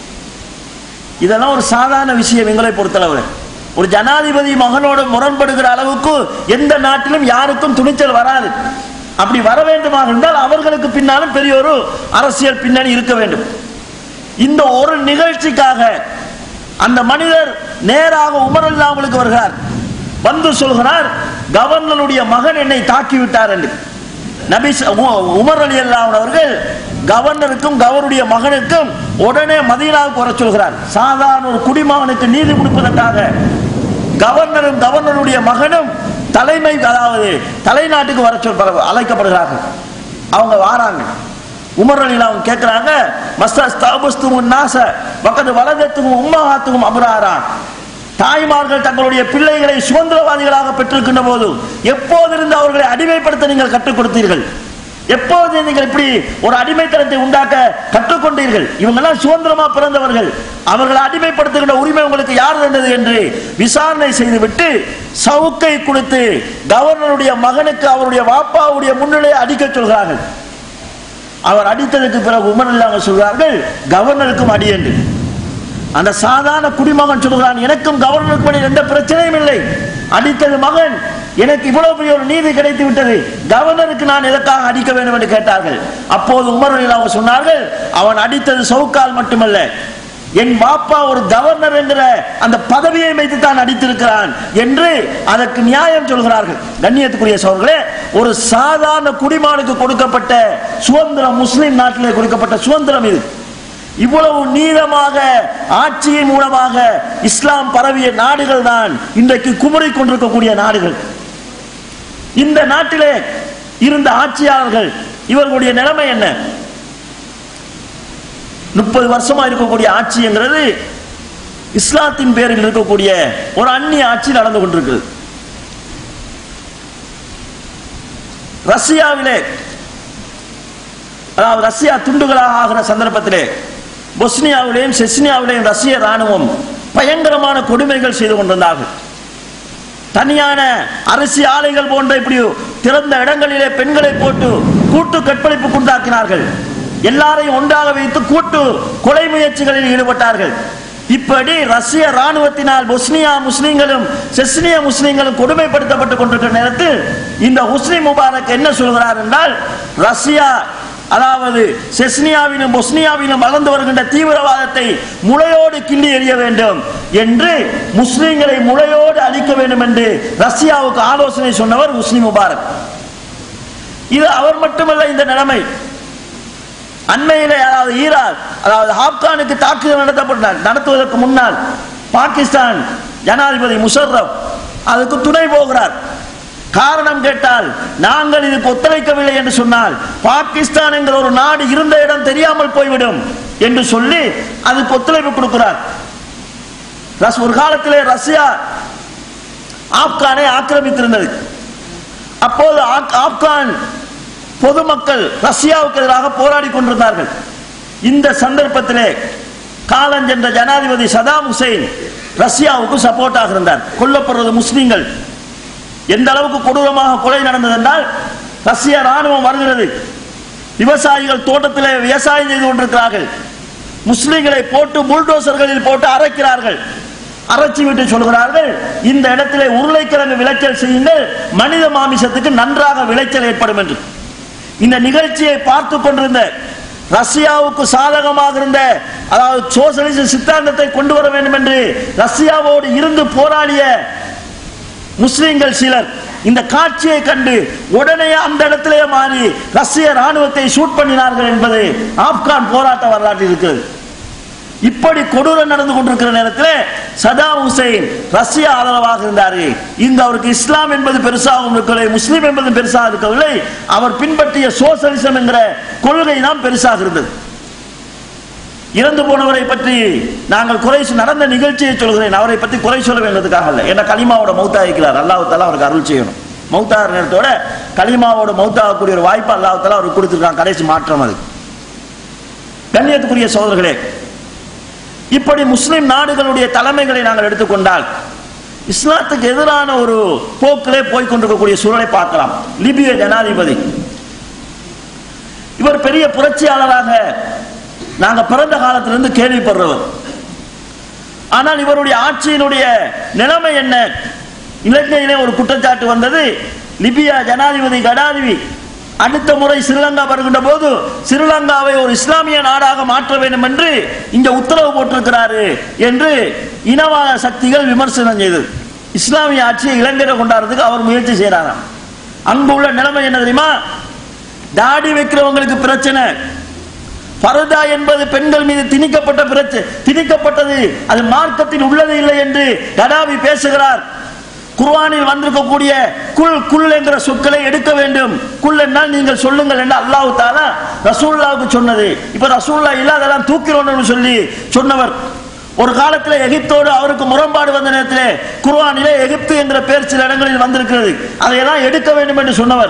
இதெல்லாம் ஒரு சாதாரண விஷயம் எங்களை பொறுத்தளவு ஒரு ஜனாதிபதி மகனோடு முரண்படுகிற அளவுக்கு எந்த நாட்டிலும் யாருக்கும் துணிச்சல் வராது அப்படி வர வேண்டுமாக இருந்தால் அவர்களுக்கு பின்னாலும் பெரிய ஒரு அரசியல் பின்னணி இருக்க வேண்டும் இந்த ஒரு நிகழ்ச்சிக்காக அந்த மனிதர் நேராக உமர் அல்லாமலுக்கு வருகிறார் வந்து சொல்கிறார் கவர்னருடைய மகன் என்னை தாக்கி விட்டார் என்று நபி ச- உ- உமர் அலி அல்லாஹ் அவர்கள் கவர்னருக்கும் கவருடைய மகனுக்கும் உடனே மதீனாவுக்கு வர சொல்கிறார் சாதாரண ஒரு குடிமகனுக்கு நீதி கொடுப்பதற்காக கவர்னரும் கவர்னருடைய மகனும் தலைமை அதாவது தலைநாட்டுக்கு வர சொல் அழைக்கப்படுகிறார்கள் அவங்க வாராங்க உமர் அலில அவங்க கேட்கிறாங்க மஸ்தஸ்தும் நாச பக்கத்து வலதத்துக்கும் உம்மஹாத்துக்கும் அபராரா தாய்மார்கள் தங்களுடைய பிள்ளைகளை சுதந்திரவாதிகளாக பெற்றிருக்கின்ற போது எப்போதிருந்து அவர்களை அடிமைப்படுத்த நீங்கள் கற்றுக் கொடுத்தீர்கள் எப்போது நீங்கள் இப்படி ஒரு அடிமைத்தனத்தை உண்டாக்க கற்றுக்கொண்டீர்கள் இவங்கெல்லாம் சுதந்திரமா பிறந்தவர்கள் அவர்களை அடிமைப்படுத்துகின்ற உரிமை உங்களுக்கு யார் தந்தது என்று விசாரணை செய்துவிட்டு சவுக்கை கொடுத்து கவர்னருடைய மகனுக்கு அவருடைய வாப்பாவுடைய முன்னிலையை அடிக்க சொல்கிறார்கள் அவர் அடித்ததுக்கு பிறகு உமர் இல்லாம சொல்கிறார்கள் கவர்னருக்கும் அடி என்று அந்த சாதாரண குடிமகன் சொல்கிறான் எனக்கும் கவர்னருக்கும் இடையில் எந்த பிரச்சனையும் இல்லை அடித்தது மகன் எனக்கு இவ்வளவு பெரிய ஒரு நீதி கிடைத்து விட்டது கவர்னருக்கு நான் எதற்காக அடிக்க வேண்டும் என்று கேட்டார்கள் அப்போது உமர் அவங்க சொன்னார்கள் அவன் அடித்தது சவுக்கால் மட்டுமல்ல என் பாப்பா ஒரு கவர்னர் என்கிற அந்த பதவியை வைத்து தான் அடித்திருக்கிறான் என்று அதற்கு நியாயம் சொல்கிறார்கள் கண்ணியத்துக்குரிய சோழர்களே ஒரு சாதாரண குடிமகனுக்கு கொடுக்கப்பட்ட சுதந்திரம் முஸ்லிம் நாட்டிலே கொடுக்கப்பட்ட சுதந்திரம் இது இவ்வளவு நீளமாக ஆட்சியின் மூலமாக இஸ்லாம் பரவிய நாடுகள் தான் இன்றைக்கு குமரி கொண்டிருக்கக்கூடிய நாடுகள் இந்த நாட்டிலே இருந்த ஆட்சியாளர்கள் இவர்களுடைய நிலைமை என்ன முப்பது வருஷமா இருக்கக்கூடிய ஆட்சிங்கிறது இஸ்லாத்தின் பேரில் இருக்கக்கூடிய ஒரு அந்நிய ஆட்சி நடந்து கொண்டிருக்கிறது ரஷ்யாவிலே அதாவது ரஷ்யா துண்டுகளாக ஆகிற சந்தர்ப்பத்திலே பொஸ்னியாவிலேயும் செஸ்னியாவிலேயும் ரஷ்ய ராணுவம் பயங்கரமான கொடுமைகள் செய்து கொண்டிருந்தார்கள் தனியான அரிசி ஆலைகள் போன்ற இப்படி திறந்த இடங்களிலே பெண்களை போட்டு கூட்டு கற்பழிப்பு உண்டாக்கினார்கள் எல்லாரையும் ஒன்றாக வைத்து கூட்டு கொலை முயற்சிகளில் ஈடுபட்டார்கள் இப்படி ரஷ்ய ராணுவத்தினால் பொஸ்னியா முஸ்லிம்களும் செஸ்னிய முஸ்லிம்களும் கொடுமைப்படுத்தப்பட்டுக் கொண்டிருக்கிற நேரத்தில் இந்த ஹுஸ்னி முபாரக் என்ன சொல்கிறார் என்றால் ரஷ்யா அதாவது செஸ்னியாவிலும் பொஸ்னியாவிலும் வளர்ந்து வருகின்ற தீவிரவாதத்தை முளையோடு கிள்ளி எறிய வேண்டும் என்று முஸ்லிம்களை முளையோடு அழிக்க வேண்டும் என்று ரஷ்யாவுக்கு ஆலோசனை சொன்னவர் ஹுஸ்னி முபாரக் இது அவர் மட்டுமல்ல இந்த நிலைமை அண்மையிலே அதாவது ஈராக் அதாவது ஆப்கானுக்கு தாக்குதல் நடத்தப்பட்டார் நடத்துவதற்கு முன்னால் பாகிஸ்தான் ஜனாதிபதி முஷர்ரப் அதுக்கு துணை போகிறார் காரணம் கேட்டால் நாங்கள் இதுக்கு ஒத்துழைக்கவில்லை என்று சொன்னால் பாகிஸ்தான் என்கிற ஒரு நாடு இருந்த இடம் தெரியாமல் போய்விடும் என்று சொல்லி அதுக்கு ஒத்துழைப்பு கொடுக்கிறார் ரஸ்- ஒரு காலத்திலே ரஷ்யா ஆப்கானை ஆக்கிரமித்திருந்தது அப்போது ஆப்- ஆப்கான் பொதுமக்கள் ரஷ்யாவுக்கு எதிராக போராடி கொண்டிருந்தார்கள் இந்த சந்தர்ப்பத்திலே காலஞ்சென்ற ஜனாதிபதி சதாம் ஹுசைன் ரஷ்யாவுக்கு சப்போர்ட்டாக இருந்தார் கொல்லப்படுறது முஸ்லிம்கள் எந்த அளவுக்கு கொடூரமாக கொலை நடந்தது என்றால் ரஷ்ய ராணுவம் வருகிறது விவசாயிகள் தோட்டத்திலே விவசாயம் செய்து கொண்டிருக்கிறார்கள் முஸ்லிம்களை போட்டு புல்டோசர்களில் போட்டு அரைக்கிறார்கள் அரைச்சி விட்டு சொல்கிறார்கள் இந்த இடத்திலே உருளைக்கிழங்கு விளைச்சல் செய்யுங்கள் மனித மாமிசத்துக்கு நன்றாக விளைச்சல் ஏற்படும் என்று இந்த நிகழ்ச்சியை பார்த்து கொண்டிருந்த ரஷ்யாவுக்கு சாதகமாக இருந்த அதாவது சோசலிச சித்தாந்தத்தை கொண்டு வர வேண்டும் என்று ரஷ்யாவோடு இருந்து போராடிய முஸ்லிம்கள் சிலர் இந்த காட்சியை கண்டு உடனே அந்த இடத்திலே மாறி ரஷ்ய ராணுவத்தை ஷூட் பண்ணினார்கள் என்பது ஆப்கான் போராட்ட வரலாற்றில் இருக்கிறது இப்படி கொடூரம் நடந்து கொண்டிருக்கிற நேரத்தில் சதாம் ஹுசைன் ரஷ்யா ஆதரவாக இருந்தார் இங்கு அவருக்கு இஸ்லாம் என்பது பெருசாகவும் இருக்கவில்லை முஸ்லீம் என்பது பெருசாக இருக்கவில்லை அவர் பின்பற்றிய சோசலிசம் என்கிற கொள்கை தான் பெருசாக இருந்தது இறந்து போனவரை பற்றி நாங்கள் குறை சொ- நடந்த நிகழ்ச்சியை சொல்கிறேன் அவரை பற்றி குறை சொல்ல வேண்டதுக்காக அல்ல என்ன கலிமாவோட மௌத்தா இருக்கிறார் அல்லாஹ் தாலா அவருக்கு அருள் செய்யணும் மௌத்தாகிற நேரத்தோட கலிமாவோட மௌத்தாகக்கூடிய ஒரு வாய்ப்பு அல்லாஹ் தாலா அவருக்கு கொடுத்துருக்கான் கடைசி மாற்றம் அது கண்ணியத்துக்குரிய சோதர்களே இப்படி முஸ்லிம் நாடுகளுடைய தலைமைகளை நாங்கள் எடுத்துக்கொண்டால் இஸ்லாத்துக்கு எதிரான ஒரு போக்கிலே போய் கொண்டிருக்கக்கூடிய சூழலை பார்க்கலாம் லிபிய ஜனாதிபதி இவர் பெரிய புரட்சியாளராக நாங்க பிறந்த காலத்திலிருந்து கேள்விப்படுறவர் ஆனால் இவருடைய ஆட்சியினுடைய நிலைமை என்ன இலங்கையிலே ஒரு குற்றச்சாட்டு வந்தது லிபியா ஜனாதிபதி கடாதிவி அடுத்த முறை ஸ்ரீலங்கா வருகின்ற போது ஸ்ரீலங்காவை ஒரு இஸ்லாமிய நாடாக மாற்ற வேண்டும் என்று இங்க உத்தரவு போட்டிருக்கிறாரு என்று இனவாத சக்திகள் விமர்சனம் செய்தது இஸ்லாமிய ஆட்சியை இலங்கையில கொண்டாடுறதுக்கு அவர் முயற்சி செய்யறாராம் அங்கு உள்ள நிலைமை என்ன தெரியுமா தாடி வைக்கிறவங்களுக்கு பிரச்சனை பரதா என்பது பெண்கள் மீது திணிக்கப்பட்ட பிரச்சனை திணிக்கப்பட்டது அது மார்க்கத்தில் உள்ளது இல்லை என்று கடாவி பேசுகிறார் குர்ஆனில் வந்திருக்கக்கூடிய குல் குல் என்கிற சொற்களை எடுக்க வேண்டும் குல் என்றால் நீங்கள் சொல்லுங்கள் என்று அல்லாஹ் தாலா ரசூல்லாவுக்கு சொன்னது இப்ப ரசூல்லா இல்லாதெல்லாம் தூக்கிறோம்னு சொல்லி சொன்னவர் ஒரு காலத்தில் எகிப்தோடு அவருக்கு முரண்பாடு வந்த நேரத்தில் குர்ஆனிலே எகிப்து என்கிற பேர் சில இடங்களில் வந்திருக்கிறது அதையெல்லாம் எடுக்க வேண்டும் என்று சொன்னவர்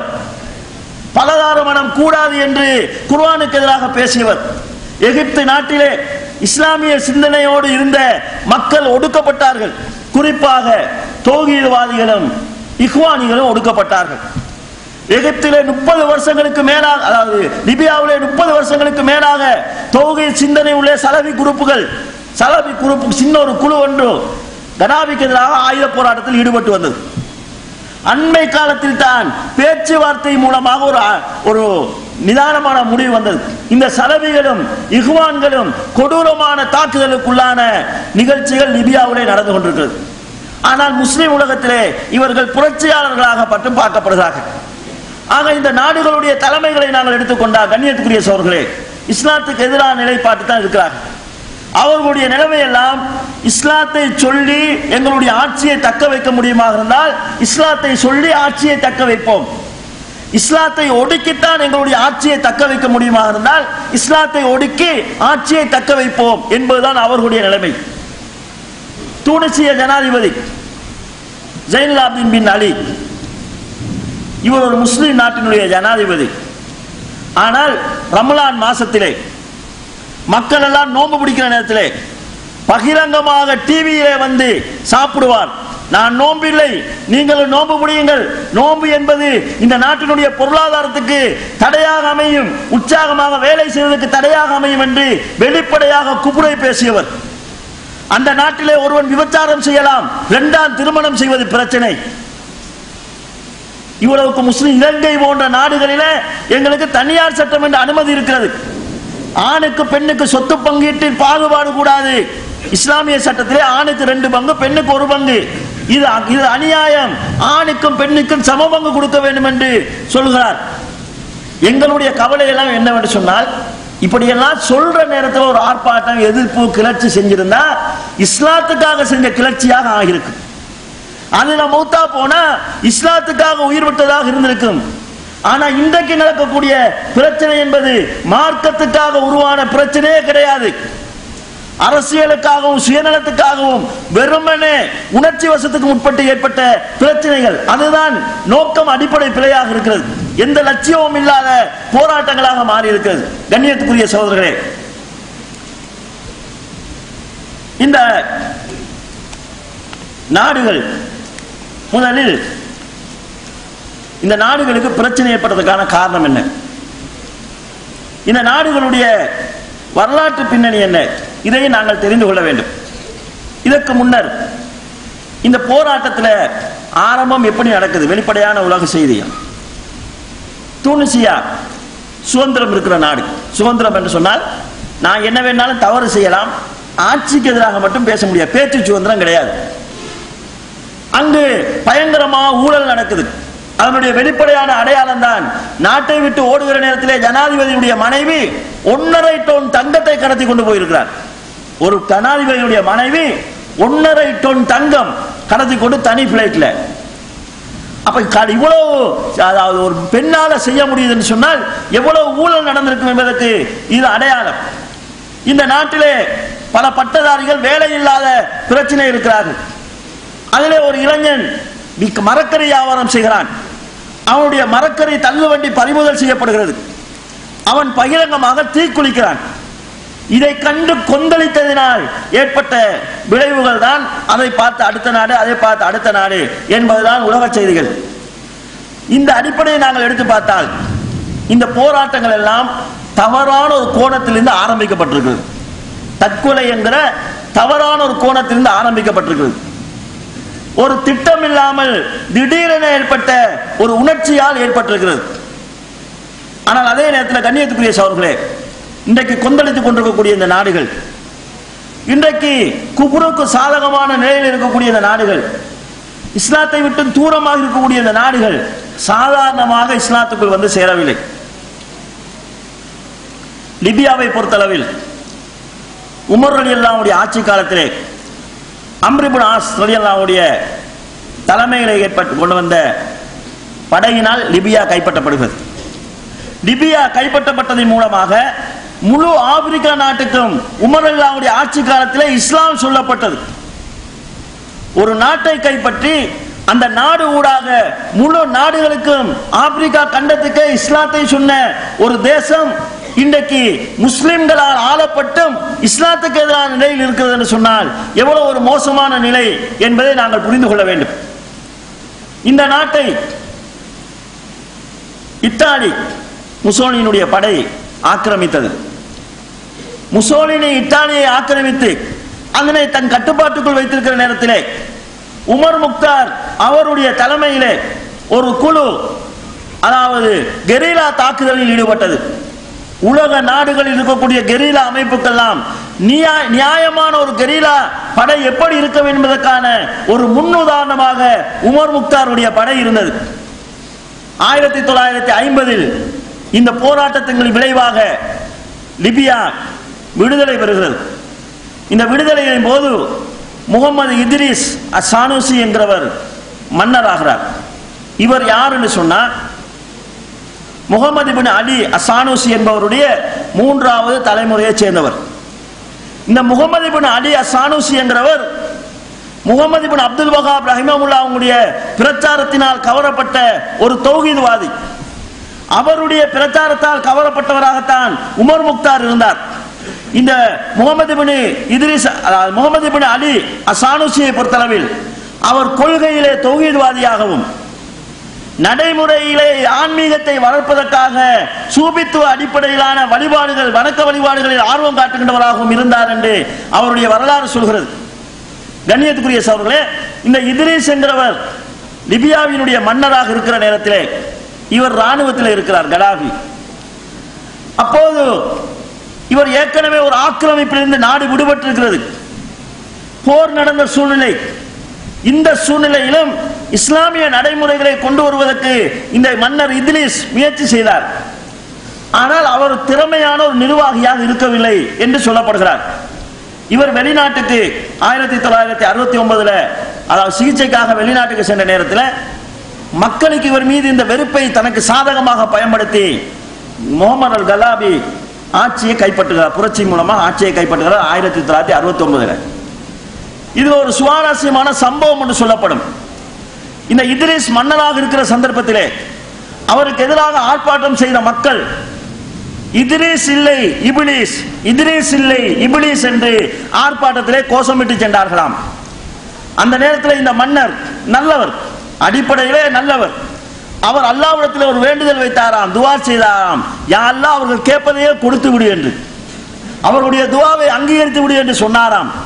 பலதார மனம் கூடாது என்று குர்ஆனுக்கு எதிராக பேசியவர் எகிப்து நாட்டிலே இஸ்லாமிய சிந்தனையோடு இருந்த மக்கள் ஒடுக்கப்பட்டார்கள் குறிப்பாக தோகீதவாதிகளும் இஹ்வானிகளும் ஒடுக்கப்பட்டார்கள் எகிப்திலே முப்பது வருஷங்களுக்கு மேலாக அதாவது லிபியாவிலே முப்பது வருஷங்களுக்கு மேலாக தௌகி சிந்தனை உள்ள சலவி குரூப்புகள் சலவி குரூப்பு சின்ன ஒரு குழு ஒன்று கடாபிக்கு எதிராக ஆயுத போராட்டத்தில் ஈடுபட்டு வந்தது அண்மை காலத்தில் தான் பேச்சுவார்த்தை மூலமாக ஒரு ஒரு நிதானமான முடிவு வந்தது இந்த சலவிகளும் இஹ்வான்களும் கொடூரமான தாக்குதலுக்குள்ளான நிகழ்ச்சிகள் லிபியாவிலே நடந்து கொண்டிருக்கிறது ஆனால் முஸ்லிம் உலகத்திலே இவர்கள் புரட்சியாளர்களாக மட்டும் பார்க்கப்படுகிறார்கள் ஆக இந்த நாடுகளுடைய தலைமைகளை நாங்கள் எடுத்துக்கொண்டால் கண்ணியத்துக்குரிய சோர்களே இஸ்லாத்துக்கு எதிரான நிலைப்பாட்டு தான் இருக்கிறார்கள் அவர்களுடைய நிலைமையெல்லாம் இஸ்லாத்தை சொல்லி எங்களுடைய ஆட்சியை தக்க வைக்க முடியுமாக இருந்தால் இஸ்லாத்தை சொல்லி ஆட்சியை தக்க வைப்போம் இஸ்லாத்தை ஒடுக்கித்தான் எங்களுடைய ஆட்சியை தக்க வைக்க முடியுமாக இருந்தால் இஸ்லாத்தை ஒடுக்கி ஆட்சியை தக்க வைப்போம் என்பதுதான் அவர்களுடைய நிலைமை தூணிசிய ஜனாதிபதி ஜெயின்லாபின் பின் அலி இவர் ஒரு முஸ்லிம் நாட்டினுடைய ஜனாதிபதி ஆனால் ரமலான் மாசத்திலே மக்கள் எல்லாம் நோன்பு பிடிக்கிற நேரத்திலே பகிரங்கமாக டிவியிலே வந்து சாப்பிடுவார் நான் நோம்பில்லை நீங்களும் நோன்பு முடியுங்கள் நோன்பு என்பது இந்த நாட்டினுடைய பொருளாதாரத்துக்கு தடையாக அமையும் உற்சாகமாக வேலை செய்வதற்கு தடையாக அமையும் என்று வெளிப்படையாக குப்புரை பேசியவர் அந்த நாட்டிலே ஒருவன் விபச்சாரம் செய்யலாம் இரண்டாம் திருமணம் செய்வது பிரச்சனை இவ்வளவுக்கு முஸ்லிம் இலங்கை போன்ற நாடுகளிலே எங்களுக்கு தனியார் சட்டம் என்ற அனுமதி இருக்கிறது ஆணுக்கு பெண்ணுக்கு சொத்து பங்கீட்டில் பாகுபாடு கூடாது இஸ்லாமிய சட்டத்திலே ஆணுக்கு ரெண்டு பங்கு பெண்ணுக்கு ஒரு பங்கு இது இது அநியாயம் ஆணுக்கும் பெண்ணுக்கும் சம பங்கு கொடுக்க வேண்டும் என்று சொல்கிறார் எங்களுடைய கவலை எல்லாம் என்னவென்று சொன்னால் இப்படியெல்லாம் சொல்ற நேரத்தில் ஒரு ஆர்ப்பாட்டம் எதிர்ப்பு கிளர்ச்சி செஞ்சிருந்தா இஸ்லாத்துக்காக செஞ்ச கிளர்ச்சியாக ஆகியிருக்கு அதுல மௌத்தா போனா இஸ்லாத்துக்காக உயிர் விட்டதாக இருந்திருக்கும் ஆனா இன்றைக்கு நடக்கக்கூடிய பிரச்சனை என்பது மார்க்கத்துக்காக உருவான பிரச்சனையே கிடையாது அரசியலுக்காகவும் சுயநலத்துக்காகவும் வெறுமனே உணர்ச்சி வசத்துக்கு உட்பட்டு ஏற்பட்ட பிரச்சனைகள் அதுதான் நோக்கம் அடிப்படை பிழையாக இருக்கிறது எந்த லட்சியமும் இல்லாத போராட்டங்களாக மாறி இருக்கிறது கண்ணியத்துக்குரிய சகோதரர்களே இந்த நாடுகள் முதலில் இந்த நாடுகளுக்கு பிரச்சனை ஏற்பட்டதுக்கான காரணம் என்ன இந்த நாடுகளுடைய வரலாற்று பின்னணி என்ன இதை நாங்கள் தெரிந்து கொள்ள வேண்டும் இதற்கு முன்னர் இந்த போராட்டத்தில் ஆரம்பம் எப்படி நடக்குது வெளிப்படையான உலக செய்தி தூனிசியா சுதந்திரம் இருக்கிற நாடு சுதந்திரம் என்று சொன்னால் நான் என்ன வேணாலும் தவறு செய்யலாம் ஆட்சிக்கு எதிராக மட்டும் பேச முடியாது பேச்சு சுதந்திரம் கிடையாது அங்கு பயங்கரமாக ஊழல் நடக்குது அதனுடைய வெளிப்படையான அடையாளம் தான் நாட்டை விட்டு ஓடுகிற நேரத்திலே ஜனாதிபதியுடைய மனைவி ஒன்னரை டோன் தங்கத்தை கடத்தி கொண்டு போயிருக்கிறார் ஒரு ஜனாதிபதியுடைய மனைவி ஒன்னரை டோன் தங்கம் கடத்தி கொண்டு தனி பிளைட்ல அப்ப க- இவ்வளவு அதாவது ஒரு பெண்ணால செய்ய முடியுதுன்னு சொன்னால் எவ்வளவு ஊழல் நடந்திருக்கும் என்பதற்கு இது அடையாளம் இந்த நாட்டிலே பல பட்டதாரிகள் வேலை இல்லாத பிரச்சனை இருக்கிறார்கள் அதிலே ஒரு இளைஞன் விக்க- மரக்கறி வியாபாரம் செய்கிறான் அவனுடைய மரக்கறி தள்ளுவண்டி பறிமுதல் செய்யப்படுகிறது அவன் பகிரங்கமாக தீக்குளிக்கிறான் இதை கண்டு கொந்தளித்ததினால் ஏற்பட்ட விளைவுகள் தான் அதை பார்த்து அடுத்த நாடு அதை பார்த்து அடுத்த நாடு என்பதுதான் உலக செய்திகள் இந்த அடிப்படையை நாங்கள் எடுத்து பார்த்தால் இந்த போராட்டங்கள் எல்லாம் தவறான ஒரு கோணத்திலிருந்து ஆரம்பிக்கப்பட்டிருக்கிறது தற்கொலை என்கிற தவறான ஒரு கோணத்திலிருந்து ஆரம்பிக்கப்பட்டிருக்கிறது ஒரு திட்டம் இல்லாமல் திடீரென ஏற்பட்ட ஒரு உணர்ச்சியால் ஏற்பட்டிருக்கிறது ஆனால் அதே நேரத்தில் கண்ணியத்துக்குரிய சவர்களே இன்றைக்கு கொந்தளித்துக் கொண்டிருக்கக்கூடிய இந்த நாடுகள் இன்றைக்கு குபுருக்கு சாதகமான நிலையில் இருக்கக்கூடிய இந்த நாடுகள் இஸ்லாத்தை விட்டு தூரமாக இருக்கக்கூடிய இந்த நாடுகள் சாதாரணமாக இஸ்லாத்துக்குள் வந்து சேரவில்லை லிபியாவை பொறுத்தளவில் உமர் அலி அல்லாவுடைய ஆட்சி காலத்திலே அம்ரிபுன் ஆஸ் அலி அல்லாவுடைய தலைமையிலே ஏற்பட்டு கொண்டு வந்த படையினால் லிபியா கைப்பற்றப்படுகிறது லிபியா கைப்பற்றப்பட்டதன் மூலமாக முழு ஆப்பிரிக்கா நாட்டுக்கும் உமர் அல்லாவுடைய ஆட்சி காலத்திலே இஸ்லாம் சொல்லப்பட்டது ஒரு நாட்டை கைப்பற்றி அந்த நாடு ஊடாக முழு நாடுகளுக்கும் ஆப்பிரிக்கா கண்டத்துக்கு இஸ்லாத்தை சொன்ன ஒரு தேசம் இன்றைக்கு முஸ்லிம்களால் ஆளப்பட்டும் இஸ்லாத்துக்கு எதிரான நிலையில் இருக்கிறது என்று சொன்னால் எவ்வளவு ஒரு மோசமான நிலை என்பதை நாங்கள் புரிந்து கொள்ள வேண்டும் இந்த நாட்டை இத்தாலி முசோலினுடைய படை ஆக்கிரமித்தது முசோலினி இத்தாலியை ஆக்கிரமித்து அதனை தன் கட்டுப்பாட்டுக்குள் வைத்திருக்கிற நேரத்திலே உமர் முக்தார் அவருடைய தலைமையிலே ஒரு குழு அதாவது கெரிலா தாக்குதலில் ஈடுபட்டது உலக நாடுகளில் இருக்கக்கூடிய கெரிலா அமைப்புக்கெல்லாம் நியா- நியாயமான ஒரு கெரிலா படை எப்படி இருக்க வேண்டும் என்பதற்கான ஒரு முன்னுதாரணமாக உமர் முக்தாருடைய படை இருந்தது ஆயிரத்தி தொள்ளாயிரத்தி ஐம்பதில் இந்த போராட்டத்தின் விளைவாக லிபியா விடுதலை பெறுகிறது இந்த விடுதலையின் போது முகமது இத்ரிஸ் அசானுசி என்கிறவர் மன்னராகிறார் இவர் யார் என்று சொன்னா முகமது பின் அலி அசானுசி என்பவருடைய மூன்றாவது தலைமுறையைச் சேர்ந்தவர் இந்த முகமது பின் அலி அசானுசி என்கிறவர் முகமது பின் அப்துல் வஹாப் ரஹிமமுல்லா அவங்களுடைய பிரச்சாரத்தினால் கவரப்பட்ட ஒரு தௌஹீத்வாதி அவருடைய பிரச்சாரத்தால் கவரப்பட்டவராகத்தான் உமர் முக்தார் இருந்தார் இந்த முகமது பின் இத்ரிஸ் அதாவது முகமது பின் அலி அசானுசியை பொறுத்தளவில் அவர் கொள்கையிலே தௌஹீத்வாதியாகவும் நடைமுறையிலே ஆன்மீகத்தை வளர்ப்பதற்காக சூபித்துவ அடிப்படையிலான வழிபாடுகள் வணக்க வழிபாடுகளில் ஆர்வம் காட்டுகின்றவராகவும் இருந்தார் என்று அவருடைய வரலாறு சொல்கிறது கண்ணியத்துக்குரிய சவர்களே இந்த இத்ரீஸ் என்கிறவர் லிபியாவினுடைய மன்னராக இருக்கிற நேரத்திலே இவர் ராணுவத்தில் இருக்கிறார் கடாபி அப்போது இவர் ஏற்கனவே ஒரு ஆக்கிரமிப்பிலிருந்து நாடு விடுபட்டிருக்கிறது போர் நடந்த சூழ்நிலை இந்த சூழ்நிலையிலும் இஸ்லாமிய நடைமுறைகளை கொண்டு வருவதற்கு இந்த மன்னர் இத்ரிஸ் முயற்சி செய்தார் ஆனால் அவர் திறமையான ஒரு நிர்வாகியாக இருக்கவில்லை என்று சொல்லப்படுகிறார் இவர் வெளிநாட்டுக்கு ஆயிரத்தி தொள்ளாயிரத்தி அறுபத்தி ஒன்பதுல அதாவது சிகிச்சைக்காக வெளிநாட்டுக்கு சென்ற நேரத்தில் மக்களுக்கு இவர் மீது இந்த வெறுப்பை தனக்கு சாதகமாக பயன்படுத்தி முகமது அல் கலாபி ஆட்சியை கைப்பற்றுகிறார் புரட்சி மூலமாக ஆட்சியை கைப்பற்றுகிறார் ஆயிரத்தி தொள்ளாயிரத்தி அறுபத்தி ஒன்பதுல இது ஒரு சுவாரஸ்யமான சம்பவம் என்று சொல்லப்படும் இந்த இத்ரிஸ் மன்னராக இருக்கிற சந்தர்ப்பத்திலே அவருக்கு எதிராக ஆர்ப்பாட்டம் செய்த மக்கள் இத்ரிஸ் இல்லை இபிலிஸ் இத்ரிஸ் இல்லை இபிலிஸ் என்று ஆர்ப்பாட்டத்திலே கோஷமிட்டு சென்றார்களாம் அந்த நேரத்தில் இந்த மன்னர் நல்லவர் அடிப்படையிலே நல்லவர் அவர் அல்லாவிடத்தில் ஒரு வேண்டுதல் வைத்தாராம் துவா செய்தாராம் யா அல்லாஹ் அவர்கள் கேட்பதையே கொடுத்து விடு என்று அவர்களுடைய துவாவை அங்கீகரித்து விடு என்று சொன்னாராம்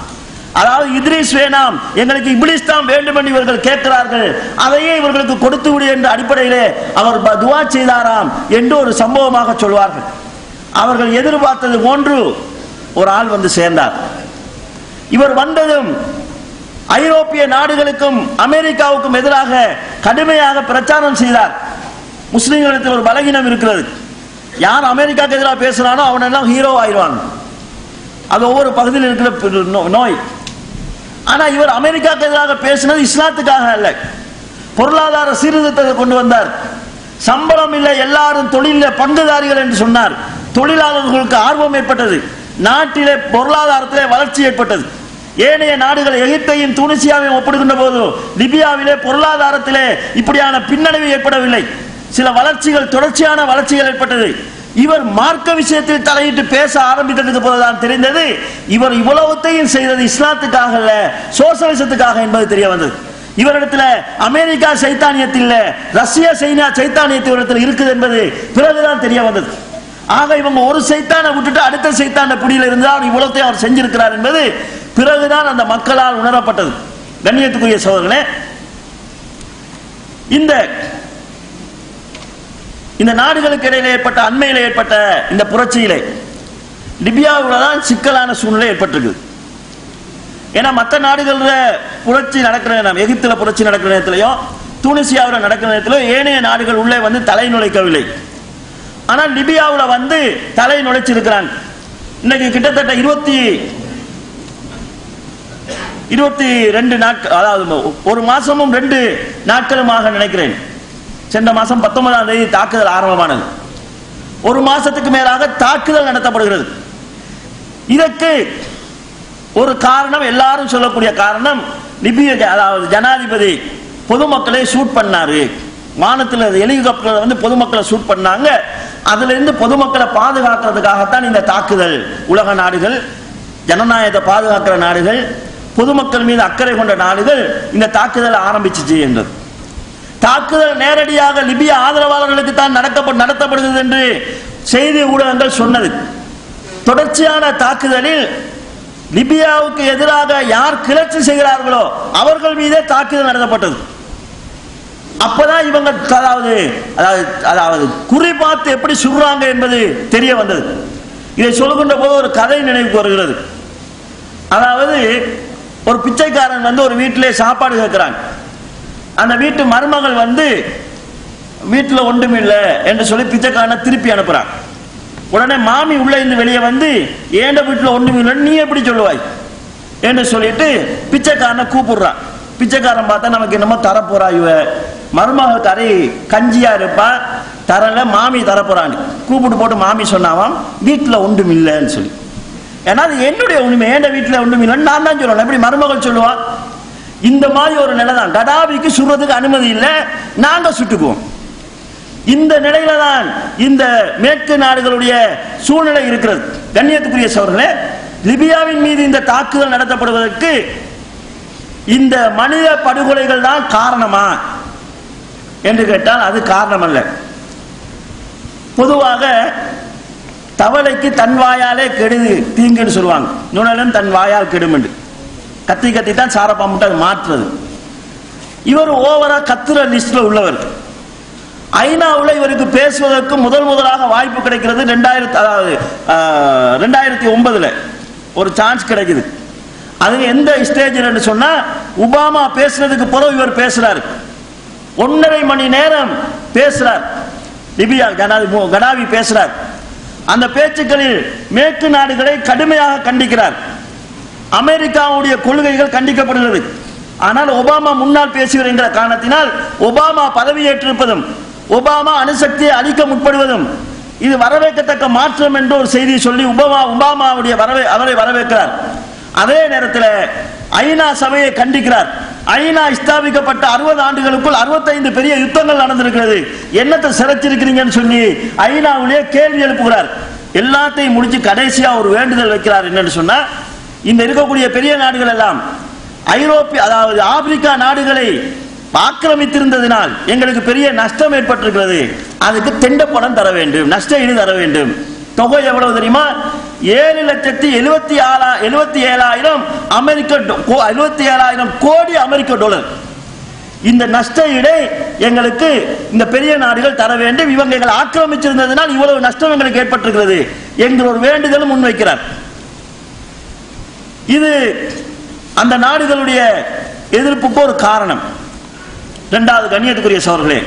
அதாவது இத்ரீஸ் வேணாம் எங்களுக்கு இப்ளீஸ் தான் வேண்டும் என்று இவர்கள் கேட்கிறார்கள் அதையே இவர்களுக்கு கொடுத்து விடு என்ற அடிப்படையிலே அவர் ப- துஆ செய்தாராம் என்று ஒரு சம்பவமாக சொல்வார்கள் அவர்கள் எதிர்பார்த்தது போன்று ஒரு ஆள் வந்து சேர்ந்தார் இவர் வந்ததும் ஐரோப்பிய நாடுகளுக்கும் அமெரிக்காவுக்கும் எதிராக கடுமையாக பிரச்சாரம் செய்தார் முஸ்லிம்களிடத்தில் ஒரு பலகீனம் இருக்கிறது யார் அமெரிக்காவுக்கு எதிராக பேசுறானோ அவனெல்லாம் ஹீரோ ஆயிடுவாங்க அது ஒவ்வொரு பகுதியில் இருக்கிற பெரு- நோ- நோய் ஆனா இவர் அமெரிக்காவுக்கு எதிராக பேசினது இஸ்லாத்துக்காக அல்ல பொருளாதார சீர்திருத்தத்தை கொண்டு வந்தார் சம்பளம் இல்லை எல்லாரும் தொழிலில் பங்குதாரிகள் என்று சொன்னார் தொழிலாளர்களுக்கு ஆர்வம் ஏற்பட்டது நாட்டிலே பொருளாதாரத்திலே வளர்ச்சி ஏற்பட்டது ஏனைய நாடுகள் எகிப்தையும் துனிசியாவையும் ஒப்பிடுகின்ற போது லிபியாவிலே பொருளாதாரத்திலே இப்படியான பின்னடைவு ஏற்படவில்லை சில வளர்ச்சிகள் தொடர்ச்சியான வளர்ச்சிகள் ஏற்பட்டது இவர் மார்க்க விஷயத்தில் தலையிட்டு பேச ஆரம்பித்ததுக்கு போதுதான் தெரிந்தது இவர் இவ்வளவுத்தையும் செய்தது இஸ்லாத்துக்காக அல்ல சோசலிசத்துக்காக என்பது தெரிய வந்தது இவரிடத்துல அமெரிக்கா சைத்தானியத்தில் இல்ல, ரஷ்ய சைனா சைத்தானியத்தில் இவரிடத்தில் இருக்குது என்பது பிறகுதான் தெரிய வந்தது ஆக இவங்க ஒரு சைத்தானை விட்டுட்டு அடுத்த சைத்தான பிடியில் இருந்தால் அவர் இவ்வளவுத்தையும் அவர் செஞ்சிருக்கிறார் என்பது பிறகுதான் அந்த மக்களால் உணரப்பட்டது கண்ணியத்துக்குரிய சோதர்களே இந்த இந்த நாடுகளுக்கு இடையில ஏற்பட்ட அண்மையில் ஏற்பட்ட இந்த புரட்சியிலே லிபியாவில் தான் சிக்கலான சூழ்நிலை ஏற்பட்டிருக்குது ஏன்னா மற்ற நாடுகள்ல புரட்சி நடக்கிற நேரம் எகிப்துல புரட்சி நடக்கிற நேரத்திலையும் தூனிசியாவில் நடக்கிற நேரத்திலும் ஏனைய நாடுகள் உள்ளே வந்து தலை நுழைக்கவில்லை ஆனால் லிபியாவில் வந்து தலை நுழைச்சிருக்கிறாங்க இன்னைக்கு கிட்டத்தட்ட இருபத்தி இருபத்தி ரெண்டு நாட்கள் அதாவது ஒரு மாசமும் ரெண்டு நாட்களுமாக நினைக்கிறேன் சென்ற மாசம் பத்தொன்பதாம் தேதி தாக்குதல் ஆரம்பமானது ஒரு மாசத்துக்கு மேலாக தாக்குதல் நடத்தப்படுகிறது இதற்கு ஒரு காரணம் எல்லாரும் சொல்லக்கூடிய காரணம் லிபிய அதாவது ஜனாதிபதி பொதுமக்களை ஷூட் பண்ணாரு வானத்தில் ஹெலிகாப்டர் வந்து பொதுமக்களை ஷூட் பண்ணாங்க அதுல இருந்து பொதுமக்களை பாதுகாக்கிறதுக்காகத்தான் இந்த தாக்குதல் உலக நாடுகள் ஜனநாயகத்தை பாதுகாக்கிற நாடுகள் பொதுமக்கள் மீது அக்கறை கொண்ட நாடுகள் இந்த தாக்குதலை ஆரம்பிச்சிச்சு என்றது தாக்குதல் நேரடியாக லிபிய ஆதரவாளர்களுக்கு தான் நடக்கப்ப நடத்தப்படுகிறது என்று செய்தி ஊடகங்கள் சொன்னது தொடர்ச்சியான தாக்குதலில் லிபியாவுக்கு எதிராக யார் கிளர்ச்சி செய்கிறார்களோ அவர்கள் மீதே தாக்குதல் நடத்தப்பட்டது அப்பதான் இவங்க அதாவது அதாவது அதாவது குறிபார்த்து எப்படி சுடுறாங்க என்பது தெரிய வந்தது இதை சொல்லுகின்ற போது ஒரு கதை நினைவுக்கு வருகிறது அதாவது ஒரு பிச்சைக்காரன் வந்து ஒரு வீட்டிலே சாப்பாடு கேட்கிறான் அந்த வீட்டு மருமகள் வந்து வீட்டில் ஒன்றும் இல்லை என்று சொல்லி பிச்சைக்காரனை திருப்பி அனுப்புறான் உடனே மாமி உள்ள இருந்து வெளியே வந்து ஏண்ட வீட்டில் ஒன்றும் இல்லைன்னு நீ எப்படி சொல்லுவாய் என்று சொல்லிட்டு பிச்சைக்காரனை கூப்பிடுறான் பிச்சைக்காரன் பார்த்தா நமக்கு என்னமோ தரப்போறா இவ மருமக கறி கஞ்சியா இருப்பா தரல மாமி தரப்போறான்னு கூப்பிட்டு போட்டு மாமி சொன்னாவாம் வீட்டில் ஒன்றும் இல்லைன்னு சொல்லி ஏன்னா அது என்னுடைய உண்மை ஏண்ட வீட்டில் ஒன்றும் இல்லைன்னு நான் தான் சொல்லணும் எப்படி மருமகள் சொல்லுவா இந்த மாதிரி ஒரு நிலை தான் கடாபிக்கு சுடுறதுக்கு அனுமதி இல்லை நாங்க சுட்டுக்குவோம் இந்த நிலையில தான் இந்த மேற்கு நாடுகளுடைய சூழ்நிலை இருக்கிறது கண்ணியத்துக்குரிய சோர்களே லிபியாவின் மீது இந்த தாக்குதல் நடத்தப்படுவதற்கு இந்த மனித படுகொலைகள் தான் காரணமா என்று கேட்டால் அது காரணம் அல்ல பொதுவாக தவளைக்கு தன் வாயாலே கெடுது தீங்குன்னு சொல்லுவாங்க நுணலும் தன் வாயால் கெடும் என்று கத்தி கத்தி தான் சாரப்பாம்புட்டு அது மாற்றுறது இவர் ஓவரா கத்துற லிஸ்ட்ல உள்ளவர் ஐநாவில் இவருக்கு பேசுவதற்கு முதல் முதலாக வாய்ப்பு கிடைக்கிறது ரெண்டாயிரத்தி அதாவது ஆஹ், ரெண்டாயிரத்தி ஒன்பதுல ஒரு சான்ஸ் கிடைக்குது அது எந்த ஸ்டேஜில் சொன்னா உபாமா பேசுனதுக்கு பிறகு இவர் பேசுறாரு ஒன்றரை மணி நேரம் பேசுறார் லிபியா கடாவி கடாவி பேசுறார் அந்த பேச்சுக்களில் மேற்கு நாடுகளை கடுமையாக கண்டிக்கிறார் அமெரிக்காவுடைய கொள்கைகள் கண்டிக்கப்படுகிறது ஆனால் ஒபாமா முன்னால் பேசுகிறார் என்கிற காரணத்தினால் ஒபாமா பதவியேற்றிருப்பதும் ஒபாமா அணுசக்தியை அழிக்க முற்படுவதும் இது வரவேற்கத்தக்க மாற்றம் என்று ஒரு செய்தி சொல்லி ஒபாமா ஒபாமாவுடைய வரவே அவரை வரவேற்கிறார் அதே நேரத்தில் ஐநா சபையை கண்டிக்கிறார் ஐநா ஸ்தாபிக்கப்பட்ட அறுபது ஆண்டுகளுக்குள் அறுபத்தைந்து பெரிய யுத்தங்கள் நடந்திருக்கிறது என்னத்தை சிறைச்சிருக்கிறீங்கன்னு சொல்லி ஐநாவிலே கேள்வி எழுப்புகிறார் எல்லாத்தையும் முடிச்சு கடைசியா ஒரு வேண்டுதல் வைக்கிறார் என்னன்னு சொன்னா இந்த இருக்கக்கூடிய பெரிய நாடுகள் எல்லாம் ஐரோப்பிய அதாவது ஆப்பிரிக்கா நாடுகளை ஆக்கிரமித்திருந்ததினால் எங்களுக்கு பெரிய நஷ்டம் ஏற்பட்டிருக்கிறது அதுக்கு தெண்ட பணம் தர வேண்டும் நஷ்ட ஈடு தர வேண்டும் தொகை எவ்வளவு தெரியுமா ஏழு லட்சத்தி எழுபத்தி ஆறா எழுபத்தி ஏழாயிரம் அமெரிக்க எழுபத்தி ஏழாயிரம் கோடி அமெரிக்க டாலர் இந்த நஷ்ட ஈடை எங்களுக்கு இந்த பெரிய நாடுகள் தர வேண்டும் இவங்க எங்களை ஆக்கிரமிச்சிருந்ததுனால் இவ்வளவு நஷ்டம் எங்களுக்கு ஏற்பட்டிருக்கிறது என்கிற ஒரு வேண்டுதலும் முன்வைக்கிறார் இது அந்த நாடுகளுடைய எதிர்ப்புக்கு ஒரு காரணம் இரண்டாவது கண்ணியத்துக்குரிய சோர்களே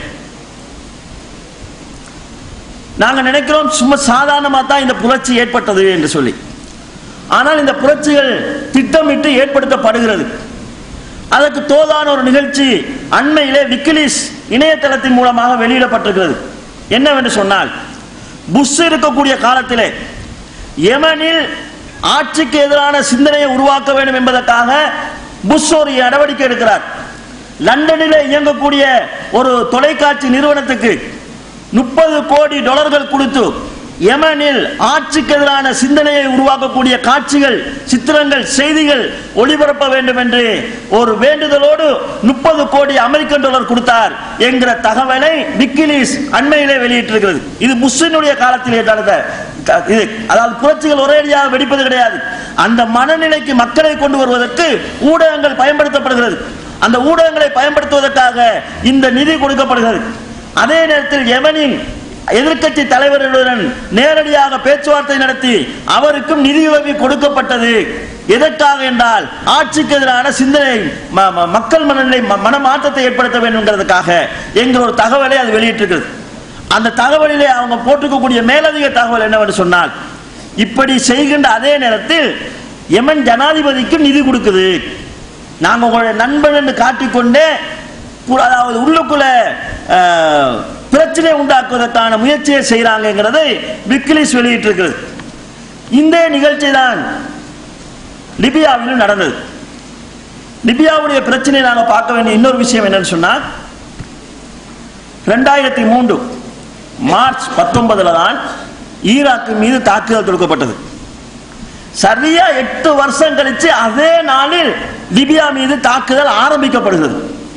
நாங்க நினைக்கிறோம் சும்மா சாதாரணமா தான் இந்த புரட்சி ஏற்பட்டது என்று சொல்லி ஆனால் இந்த புரட்சிகள் திட்டமிட்டு ஏற்படுத்தப்படுகிறது அதற்கு தோதான ஒரு நிகழ்ச்சி அண்மையிலே விக்கிலீஸ் இணையதளத்தின் மூலமாக வெளியிடப்பட்டிருக்கிறது என்னவென்று சொன்னால் புஷ் இருக்கக்கூடிய காலத்திலே யெமனில் ஆட்சிக்கு எதிரான சிந்தனையை உருவாக்க வேண்டும் என்பதற்காக புஷ் ஒரு நடவடிக்கை எடுக்கிறார் லண்டனிலே இயங்கக்கூடிய ஒரு தொலைக்காட்சி நிறுவனத்துக்கு முப்பது கோடி டாலர்கள் கொடுத்து யெமனில் ஆட்சிக்கு எதிரான சிந்தனையை உருவாக்கக்கூடிய காட்சிகள் சித்திரங்கள் செய்திகள் ஒளிபரப்ப வேண்டும் என்று ஒரு வேண்டுதலோடு முப்பது கோடி அமெரிக்கன் டாலர் கொடுத்தார் என்கிற தகவலை விக்கிலீஸ் அண்மையிலே வெளியிட்டிருக்கிறது இது புஷ்ஷினுடைய காலத்திலே நடந்த க- இது அதாவது புரட்சிகள் ஒரேடியாக வெடிப்பது கிடையாது அந்த மனநிலைக்கு மக்களை கொண்டு வருவதற்கு ஊடகங்கள் பயன்படுத்தப்படுகிறது அந்த ஊடகங்களை பயன்படுத்துவதற்காக இந்த நிதி கொடுக்கப்படுகிறது அதே நேரத்தில் யெமனின் எதிர்க்கட்சி தலைவர்களுடன் நேரடியாக பேச்சுவார்த்தை நடத்தி அவருக்கும் நிதியுதவி கொடுக்கப்பட்டது எதற்காக என்றால் ஆட்சிக்கு எதிரான சிந்தனை ம- ம- மக்கள் மனநிலை ம- மனமாற்றத்தை ஏற்படுத்த வேண்டும்ங்கிறதுக்காக என்கிற ஒரு தகவலை அது வெளியிட்டிருக்கிறது அந்த தகவலிலே அவங்க போட்டிருக்கக்கூடிய மேலதிக தகவல் என்னவென்று சொன்னால் இப்படி செய்கின்ற அதே நேரத்தில் யமன் ஜனாதிபதிக்கு நிதி கொடுக்குது நாங்க உங்களுடைய நண்பன் என்று காட்டிக்கொண்டே பு- அதாவது உள்ளுக்குள்ள அஹ், பிரச்சனை உண்டாக்குவதற்கான முயற்சியை செய்யறாங்கிறதை விக்கிலிஸ் வெளியிட்டிருக்கிறது இந்த நிகழ்ச்சி தான் லிபியாவிலும் நடந்தது லிபியாவுடைய பிரச்சனையை நாங்க பார்க்க வேண்டிய இன்னொரு விஷயம் என்னன்னு சொன்னா ரெண்டாயிரத்தி மூன்று மார்ச் பத்தொன்பதுல தான் ஈராக்கு மீது தாக்குதல் தொடுக்கப்பட்டது சரியா எட்டு வருஷம் கழிச்சு அதே நாளில் லிபியா மீது தாக்குதல் ஆரம்பிக்கப்படுகிறது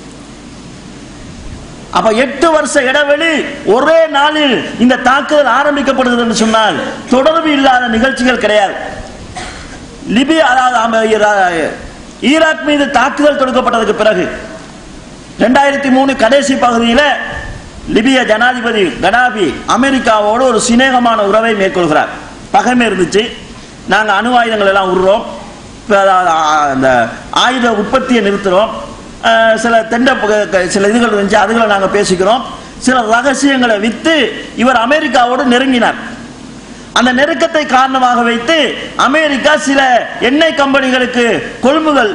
அப்ப எட்டு வருஷ இடைவெளி ஒரே நாளில் இந்த தாக்குதல் ஆரம்பிக்கப்படுகிறது என்று சொன்னால் தொடர்பு இல்லாத நிகழ்ச்சிகள் கிடையாது லிபியா அதாவது அம- ஈரா- ஈராக் மீது தாக்குதல் தொடுக்கப்பட்டதுக்கு பிறகு ரெண்டாயிரத்தி மூணு கடைசி பகுதியில் லிபிய ஜனாதிபதி கடாபி அமெரிக்காவோடு ஒரு சிநேகமான உறவை மேற்கொள்கிறார் பகைமை இருந்துச்சு நாங்க அணு ஆயுதங்கள் எல்லாம் விடுறோம் இப்ப அதாவது, ஆ, இந்த ஆயுத உற்பத்தியை நிறுத்துறோம் அஹ், சில தெண்ட பக- க- சில இதுகள் இருந்துச்சு அதுகளை நாங்க பேசிக்கிறோம் சில ரகசியங்களை வித்து இவர் அமெரிக்காவோடு நெருங்கினார் அந்த நெருக்கத்தை காரணமாக வைத்து அமெரிக்கா சில எண்ணெய் கம்பெனிகளுக்கு கொள்முதல்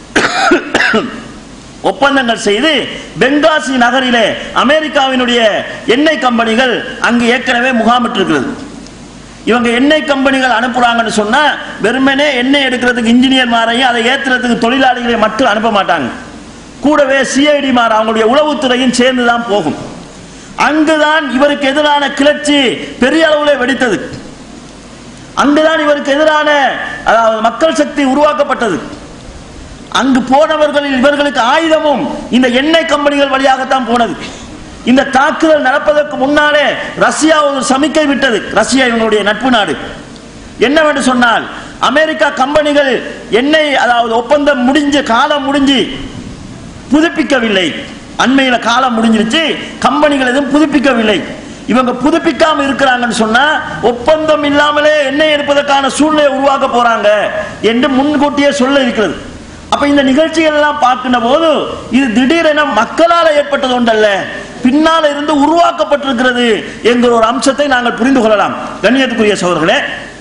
ஒப்பந்தங்கள் செய்து பெங்காசி நகரிலே அமெரிக்காவினுடைய எண்ணெய் கம்பெனிகள் அங்கு ஏற்கனவே முகாமிட்டிருக்கிறது இவங்க எண்ணெய் கம்பெனிகள் அனுப்புறாங்கன்னு சொன்னா வெறுமனே எண்ணெய் எடுக்கிறதுக்கு இன்ஜினியர் மாரையும் அதை ஏத்துறதுக்கு தொழிலாளிகளை மட்டும் அனுப்ப மாட்டாங்க கூடவே சிஐடி மார் அவங்களுடைய உளவுத்துறையும் சேர்ந்து தான் போகும் அங்குதான் இவருக்கு எதிரான கிளர்ச்சி பெரிய அளவில் வெடித்தது அங்குதான் இவருக்கு எதிரான அதாவது மக்கள் சக்தி உருவாக்கப்பட்டது அங்கு போனவர்களில் இவர்களுக்கு ஆயுதமும் இந்த எண்ணெய் கம்பெனிகள் வழியாகத்தான் போனது இந்த தாக்குதல் நடப்பதற்கு முன்னாலே ரஷ்யா ஒரு சமிக்கை விட்டது ரஷ்யா இவங்களுடைய நட்பு நாடு என்னவென்று சொன்னால் அமெரிக்கா கம்பெனிகள் எண்ணெய் அதாவது ஒப்பந்தம் முடிஞ்ச காலம் முடிஞ்சு புதுப்பிக்கவில்லை அண்மையில காலம் முடிஞ்சிருச்சு கம்பெனிகள் எதுவும் புதுப்பிக்கவில்லை இவங்க புதுப்பிக்காம இருக்கிறாங்கன்னு சொன்னா ஒப்பந்தம் இல்லாமலே எண்ணெய் எடுப்பதற்கான சூழ்நிலை உருவாக்க போறாங்க என்று முன்கூட்டியே சொல்ல இருக்கிறது அப்ப இந்த நிகழ்ச்சிகள் எல்லாம் பார்க்கின்ற போது இது திடீரென மக்களால் ஏற்பட்டது ஒன்றல்ல பின்னால இருந்து உருவாக்கப்பட்டிருக்கிறது என்கிற ஒரு அம்சத்தை நாங்கள் புரிந்து கொள்ளலாம் கண்ணியத்துக்குரிய சோதர்களே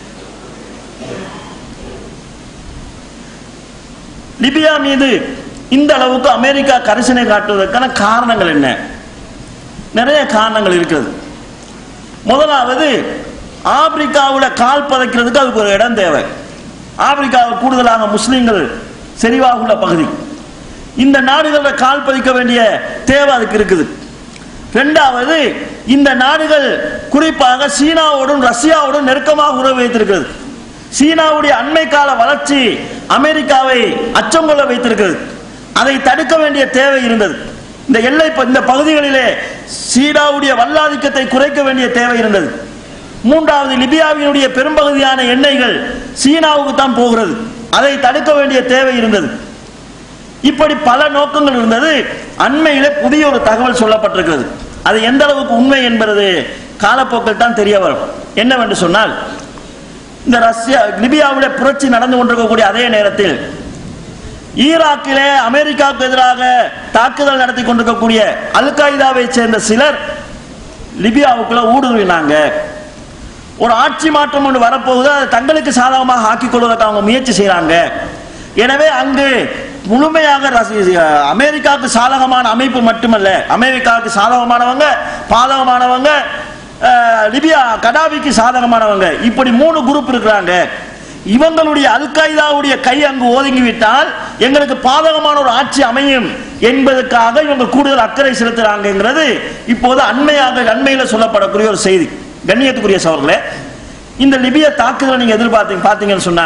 லிபியா மீது இந்த அளவுக்கு அமெரிக்கா கரிசனை காட்டுவதற்கான காரணங்கள் என்ன நிறைய காரணங்கள் இருக்கிறது முதலாவது ஆப்பிரிக்காவில் கால் பதைக்கிறதுக்கு அதுக்கு ஒரு இடம் தேவை ஆப்பிரிக்காவில் கூடுதலாக முஸ்லிம்கள் செறிவாக உள்ள பகுதி இந்த நாடுகளில் கால் பதிக்க வேண்டிய தேவை அதுக்கு இருக்குது ரெண்டாவது இந்த நாடுகள் குறிப்பாக சீனாவோடும் ரஷ்யாவோடும் நெருக்கமாக உறவு வைத்திருக்கிறது சீனாவுடைய அண்மை கால வளர்ச்சி அமெரிக்காவை அச்சம் கொள்ள வைத்திருக்கிறது அதை தடுக்க வேண்டிய தேவை இருந்தது இந்த எல்லை ப- இந்த பகுதிகளிலே சீனாவுடைய வல்லாதிக்கத்தை குறைக்க வேண்டிய தேவை இருந்தது மூன்றாவது லிபியாவினுடைய பெரும்பகுதியான எண்ணெய்கள் சீனாவுக்கு தான் போகிறது அதை தடுக்க வேண்டிய தேவை இருந்தது இப்படி பல நோக்கங்கள் இருந்தது அண்மையில புதிய ஒரு தகவல் சொல்லப்பட்டிருக்கிறது அது எந்த அளவுக்கு உண்மை என்பது காலப்போக்கில் தான் தெரிய வரும் என்னவென்று சொன்னால் இந்த ரஷ்யா லிபியாவிலே புரட்சி நடந்து கொண்டிருக்கக்கூடிய அதே நேரத்தில் ஈராக்கிலே அமெரிக்காவுக்கு எதிராக தாக்குதல் நடத்தி கொண்டிருக்கக்கூடிய அல் qaedaவை சேர்ந்த சிலர் லிபியாவுக்குள்ள ஊடுருவினாங்க ஒரு ஆட்சி மாற்றம் ஒன்று வரப்போகுது அதை தங்களுக்கு சாதகமாக ஆக்கிக் கொள்வதற்கு அவங்க முயற்சி செய்றாங்க எனவே அங்கு முழுமையாக ரசி- அமெரிக்காவுக்கு சாதகமான அமைப்பு மட்டுமல்ல அமெரிக்காவுக்கு சாதகமானவங்க பாதகமானவங்க அஹ், லிபியா கடாபிக்கு சாதகமானவங்க இப்படி மூணு குரூப் இருக்கிறாங்க இவங்களுடைய அல் qaedaவுடைய கை அங்கு ஒதுங்கி விட்டால் எங்களுக்கு பாதகமான ஒரு ஆட்சி அமையும் என்பதற்காக இவங்க கூடுதல் அக்கறை செலுத்துறாங்கிறது இப்போது அண்மையாக அண்மையில சொல்லப்படக்கூடிய ஒரு செய்தி கண்ணியத்துக்குரிய சவர்களே இந்த லிபிய தாக்குதலை நீங்க எதிர்பார்த்தீங்க பார்த்தீங்கன்னு சொன்னா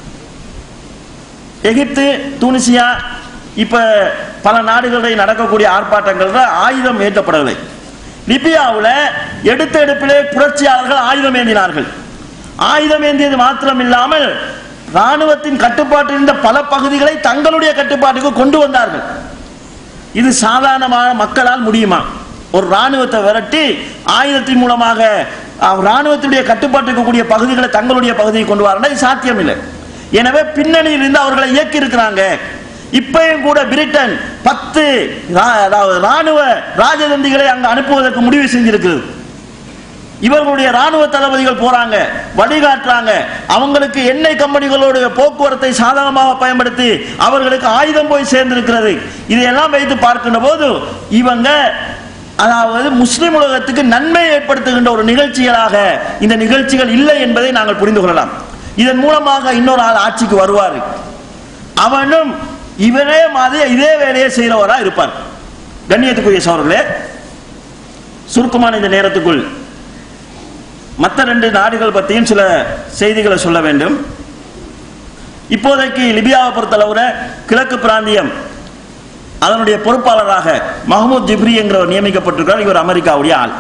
எகிப்து தூனிசியா இப்ப பல நாடுகளில் நடக்கக்கூடிய ஆர்ப்பாட்டங்கள்ல ஆயுதம் ஏற்றப்படவில்லை லிபியாவுல எடுத்த எடுப்பிலே புரட்சியாளர்கள் ஆயுதம் ஏந்தினார்கள் ஆயுதம் ஏந்தியது மாத்திரம் இல்லாமல் ராணுவத்தின் கட்டுப்பாட்டில் இருந்த பல பகுதிகளை தங்களுடைய கட்டுப்பாட்டுக்கு கொண்டு வந்தார்கள் இது சாதாரணமான மக்களால் முடியுமா ஒரு ராணுவத்தை விரட்டி ஆயுதத்தின் மூலமாக அஹ், ராணுவத்துடைய கட்டுப்பாட்டுக்கு கூடிய பகுதிகளை தங்களுடைய பகுதியை கொண்டு வரணும் இது சாத்தியம் இல்லை எனவே பின்னணியில் இருந்து அவர்களை இயக்கி இருக்கிறாங்க இப்பயும் கூட பிரிட்டன் பத்து ரா- அதாவது ராணுவ ராஜதந்திகளை அங்கு அனுப்புவதற்கு முடிவு செஞ்சிருக்கிறது இவர்களுடைய ராணுவ தளபதிகள் போறாங்க வழிகாட்டுறாங்க அவங்களுக்கு எண்ணெய் கம்பெனிகளுடைய போக்குவரத்தை சாதகமாக பயன்படுத்தி அவர்களுக்கு ஆயுதம் போய் சேர்ந்திருக்கிறது இதையெல்லாம் வைத்து பார்க்கின்ற போது இவங்க அதாவது முஸ்லிம் உலகத்துக்கு நன்மை ஏற்படுத்துகின்ற ஒரு நிகழ்ச்சிகளாக இந்த நிகழ்ச்சிகள் இல்லை என்பதை நாங்கள் புரிந்து கொள்ளலாம் இதன் மூலமாக இன்னொரு ஆள் ஆட்சிக்கு வருவார் அவனும் இவனே மாதிரி இதே வேலையை செய்கிறவரா இருப்பார் கண்ணியத்துக்குரிய சோழர்களே சுருக்கமான இந்த நேரத்துக்குள் மற்ற ரெண்டு நாடுகள் பற்றியும் சில செய்திகளை சொல்ல வேண்டும் இப்போதைக்கு லிபியாவை பொறுத்தளவுல கிழக்கு பிராந்தியம் அதனுடைய பொறுப்பாளராக மஹமூத் ஜிப்ரி என்கிறவர் நியமிக்கப்பட்டிருக்கிறார் இவர் அமெரிக்காவுடைய ஆள்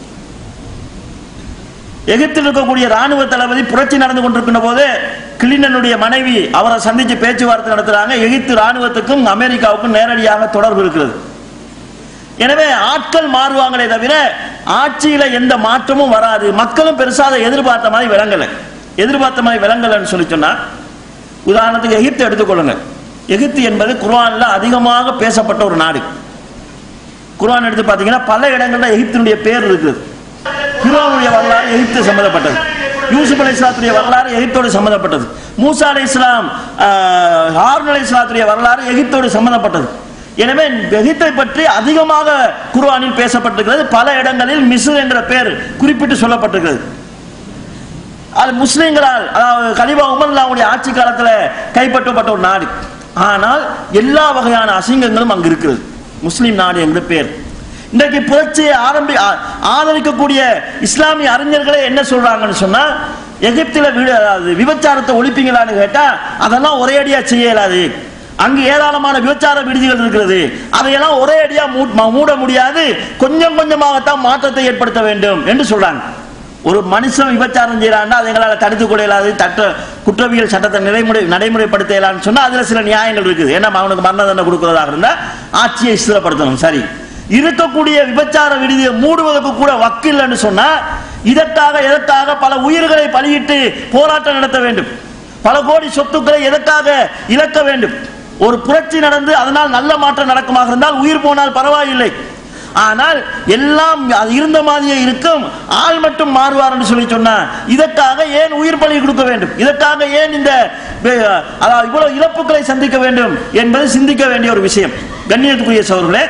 எகிப்தில் இருக்கக்கூடிய ராணுவ தளபதி புரட்சி நடந்து கொண்டிருக்கின்ற போது கிளினனுடைய மனைவி அவரை சந்திச்சு பேச்சுவார்த்தை நடத்துறாங்க எகிப்து ராணுவத்துக்கும் அமெரிக்காவுக்கும் நேரடியாக தொடர்பு இருக்கிறது எனவே ஆட்கள் மாறுவாங்களே தவிர ஆட்சியில எந்த மாற்றமும் வராது மக்களும் பெருசா அதை எதிர்பார்த்த மாதிரி விளங்கல எதிர்பார்த்த மாதிரி விளங்கலன்னு சொல்லி சொன்னா உதாரணத்துக்கு எகிப்து எடுத்துக்கொள்ளுங்க எகிப்து என்பது குர்ஆன்ல அதிகமாக பேசப்பட்ட ஒரு நாடு குர்ஆன் எடுத்து பார்த்தீங்கன்னா பல இடங்கள்ல எகிப்தினுடைய பேர் இருக்குது பிரோனுடைய வரலாறு எகிப்து சம்பந்தப்பட்டது யூசுப் அலை இஸ்லாத்துடைய வரலாறு எகிப்தோடு சம்பந்தப்பட்டது மூசா அலை இஸ்லாம் ஹார்ன் அலை இஸ்லாத்துடைய வரலாறு எகிப்தோடு சம்பந்தப்பட்டது எனவே எகிப்தை பற்றி அதிகமாக குர்ஆனில் பேசப்பட்டிருக்கிறது பல இடங்களில் மிஸ்ர் என்ற பெயர் குறிப்பிட்டு சொல்லப்பட்டிருக்கிறது அது முஸ்லிம்களால் அதாவது கலிபா உமர்லாவுடைய ஆட்சி காலத்தில் கைப்பற்றப்பட்ட ஒரு நாடு ஆனால் எல்லா வகையான அசிங்கங்களும் அங்கு இருக்கிறது முஸ்லிம் நாடு என்ற பேர் இன்றைக்கு புரட்சியை ஆரம்பி ஆ- ஆதரிக்கக்கூடிய இஸ்லாமிய அறிஞர்களே என்ன சொல்றாங்கன்னு சொன்னா எகிப்தில வீடு அதாவது விபச்சாரத்தை ஒழிப்பீங்களான்னு கேட்டா அதெல்லாம் ஒரே அடியா செய்ய இயலாது அங்கு ஏராளமான விபச்சார விடுதிகள் இருக்கிறது அதையெல்லாம் ஒரே அடியா மூ- ம- மூட முடியாது கொஞ்சம் கொஞ்சமாகத்தான் மாற்றத்தை ஏற்படுத்த வேண்டும் என்று சொல்றாங்க ஒரு மனுஷன் விபச்சாரம் செய்யறான்னா அதை எங்களால் தடுத்து கொள்ள இயலாது தட்ட குற்றவியல் சட்டத்தை நடைமுறை நடைமுறைப்படுத்த இயலான்னு சொன்னா அதுல சில நியாயங்கள் இருக்குது ஏன்னா அவனுக்கு மரண தண்டனை கொடுக்கறதாக இருந்தா ஆட்சியை ஸ்திரப்படுத்தணும் சரி இருக்கக்கூடிய விபச்சார விடுதியை மூடுவதற்கு கூட வக்கில்லைன்னு சொன்னா இதற்காக எதற்காக பல உயிர்களை பலியிட்டு போராட்டம் நடத்த வேண்டும் பல கோடி சொத்துக்களை எதற்காக இழக்க வேண்டும் ஒரு புரட்சி நடந்து அதனால் நல்ல மாற்றம் நடக்குமாக இருந்தால் உயிர் போனால் பரவாயில்லை ஆனால் எல்லாம் அது இருந்த மாதிரியே இருக்கும் ஆள் மட்டும் மாறுவார் என்று சொல்லி சொன்னா இதற்காக ஏன் உயிர் பலி கொடுக்க வேண்டும் இதற்காக ஏன் இந்த வே- அதாவது இவ்வளவு இழப்புகளை சந்திக்க வேண்டும் என்பது சிந்திக்க வேண்டிய ஒரு விஷயம் கண்ணியத்துக்குரிய சோர்களே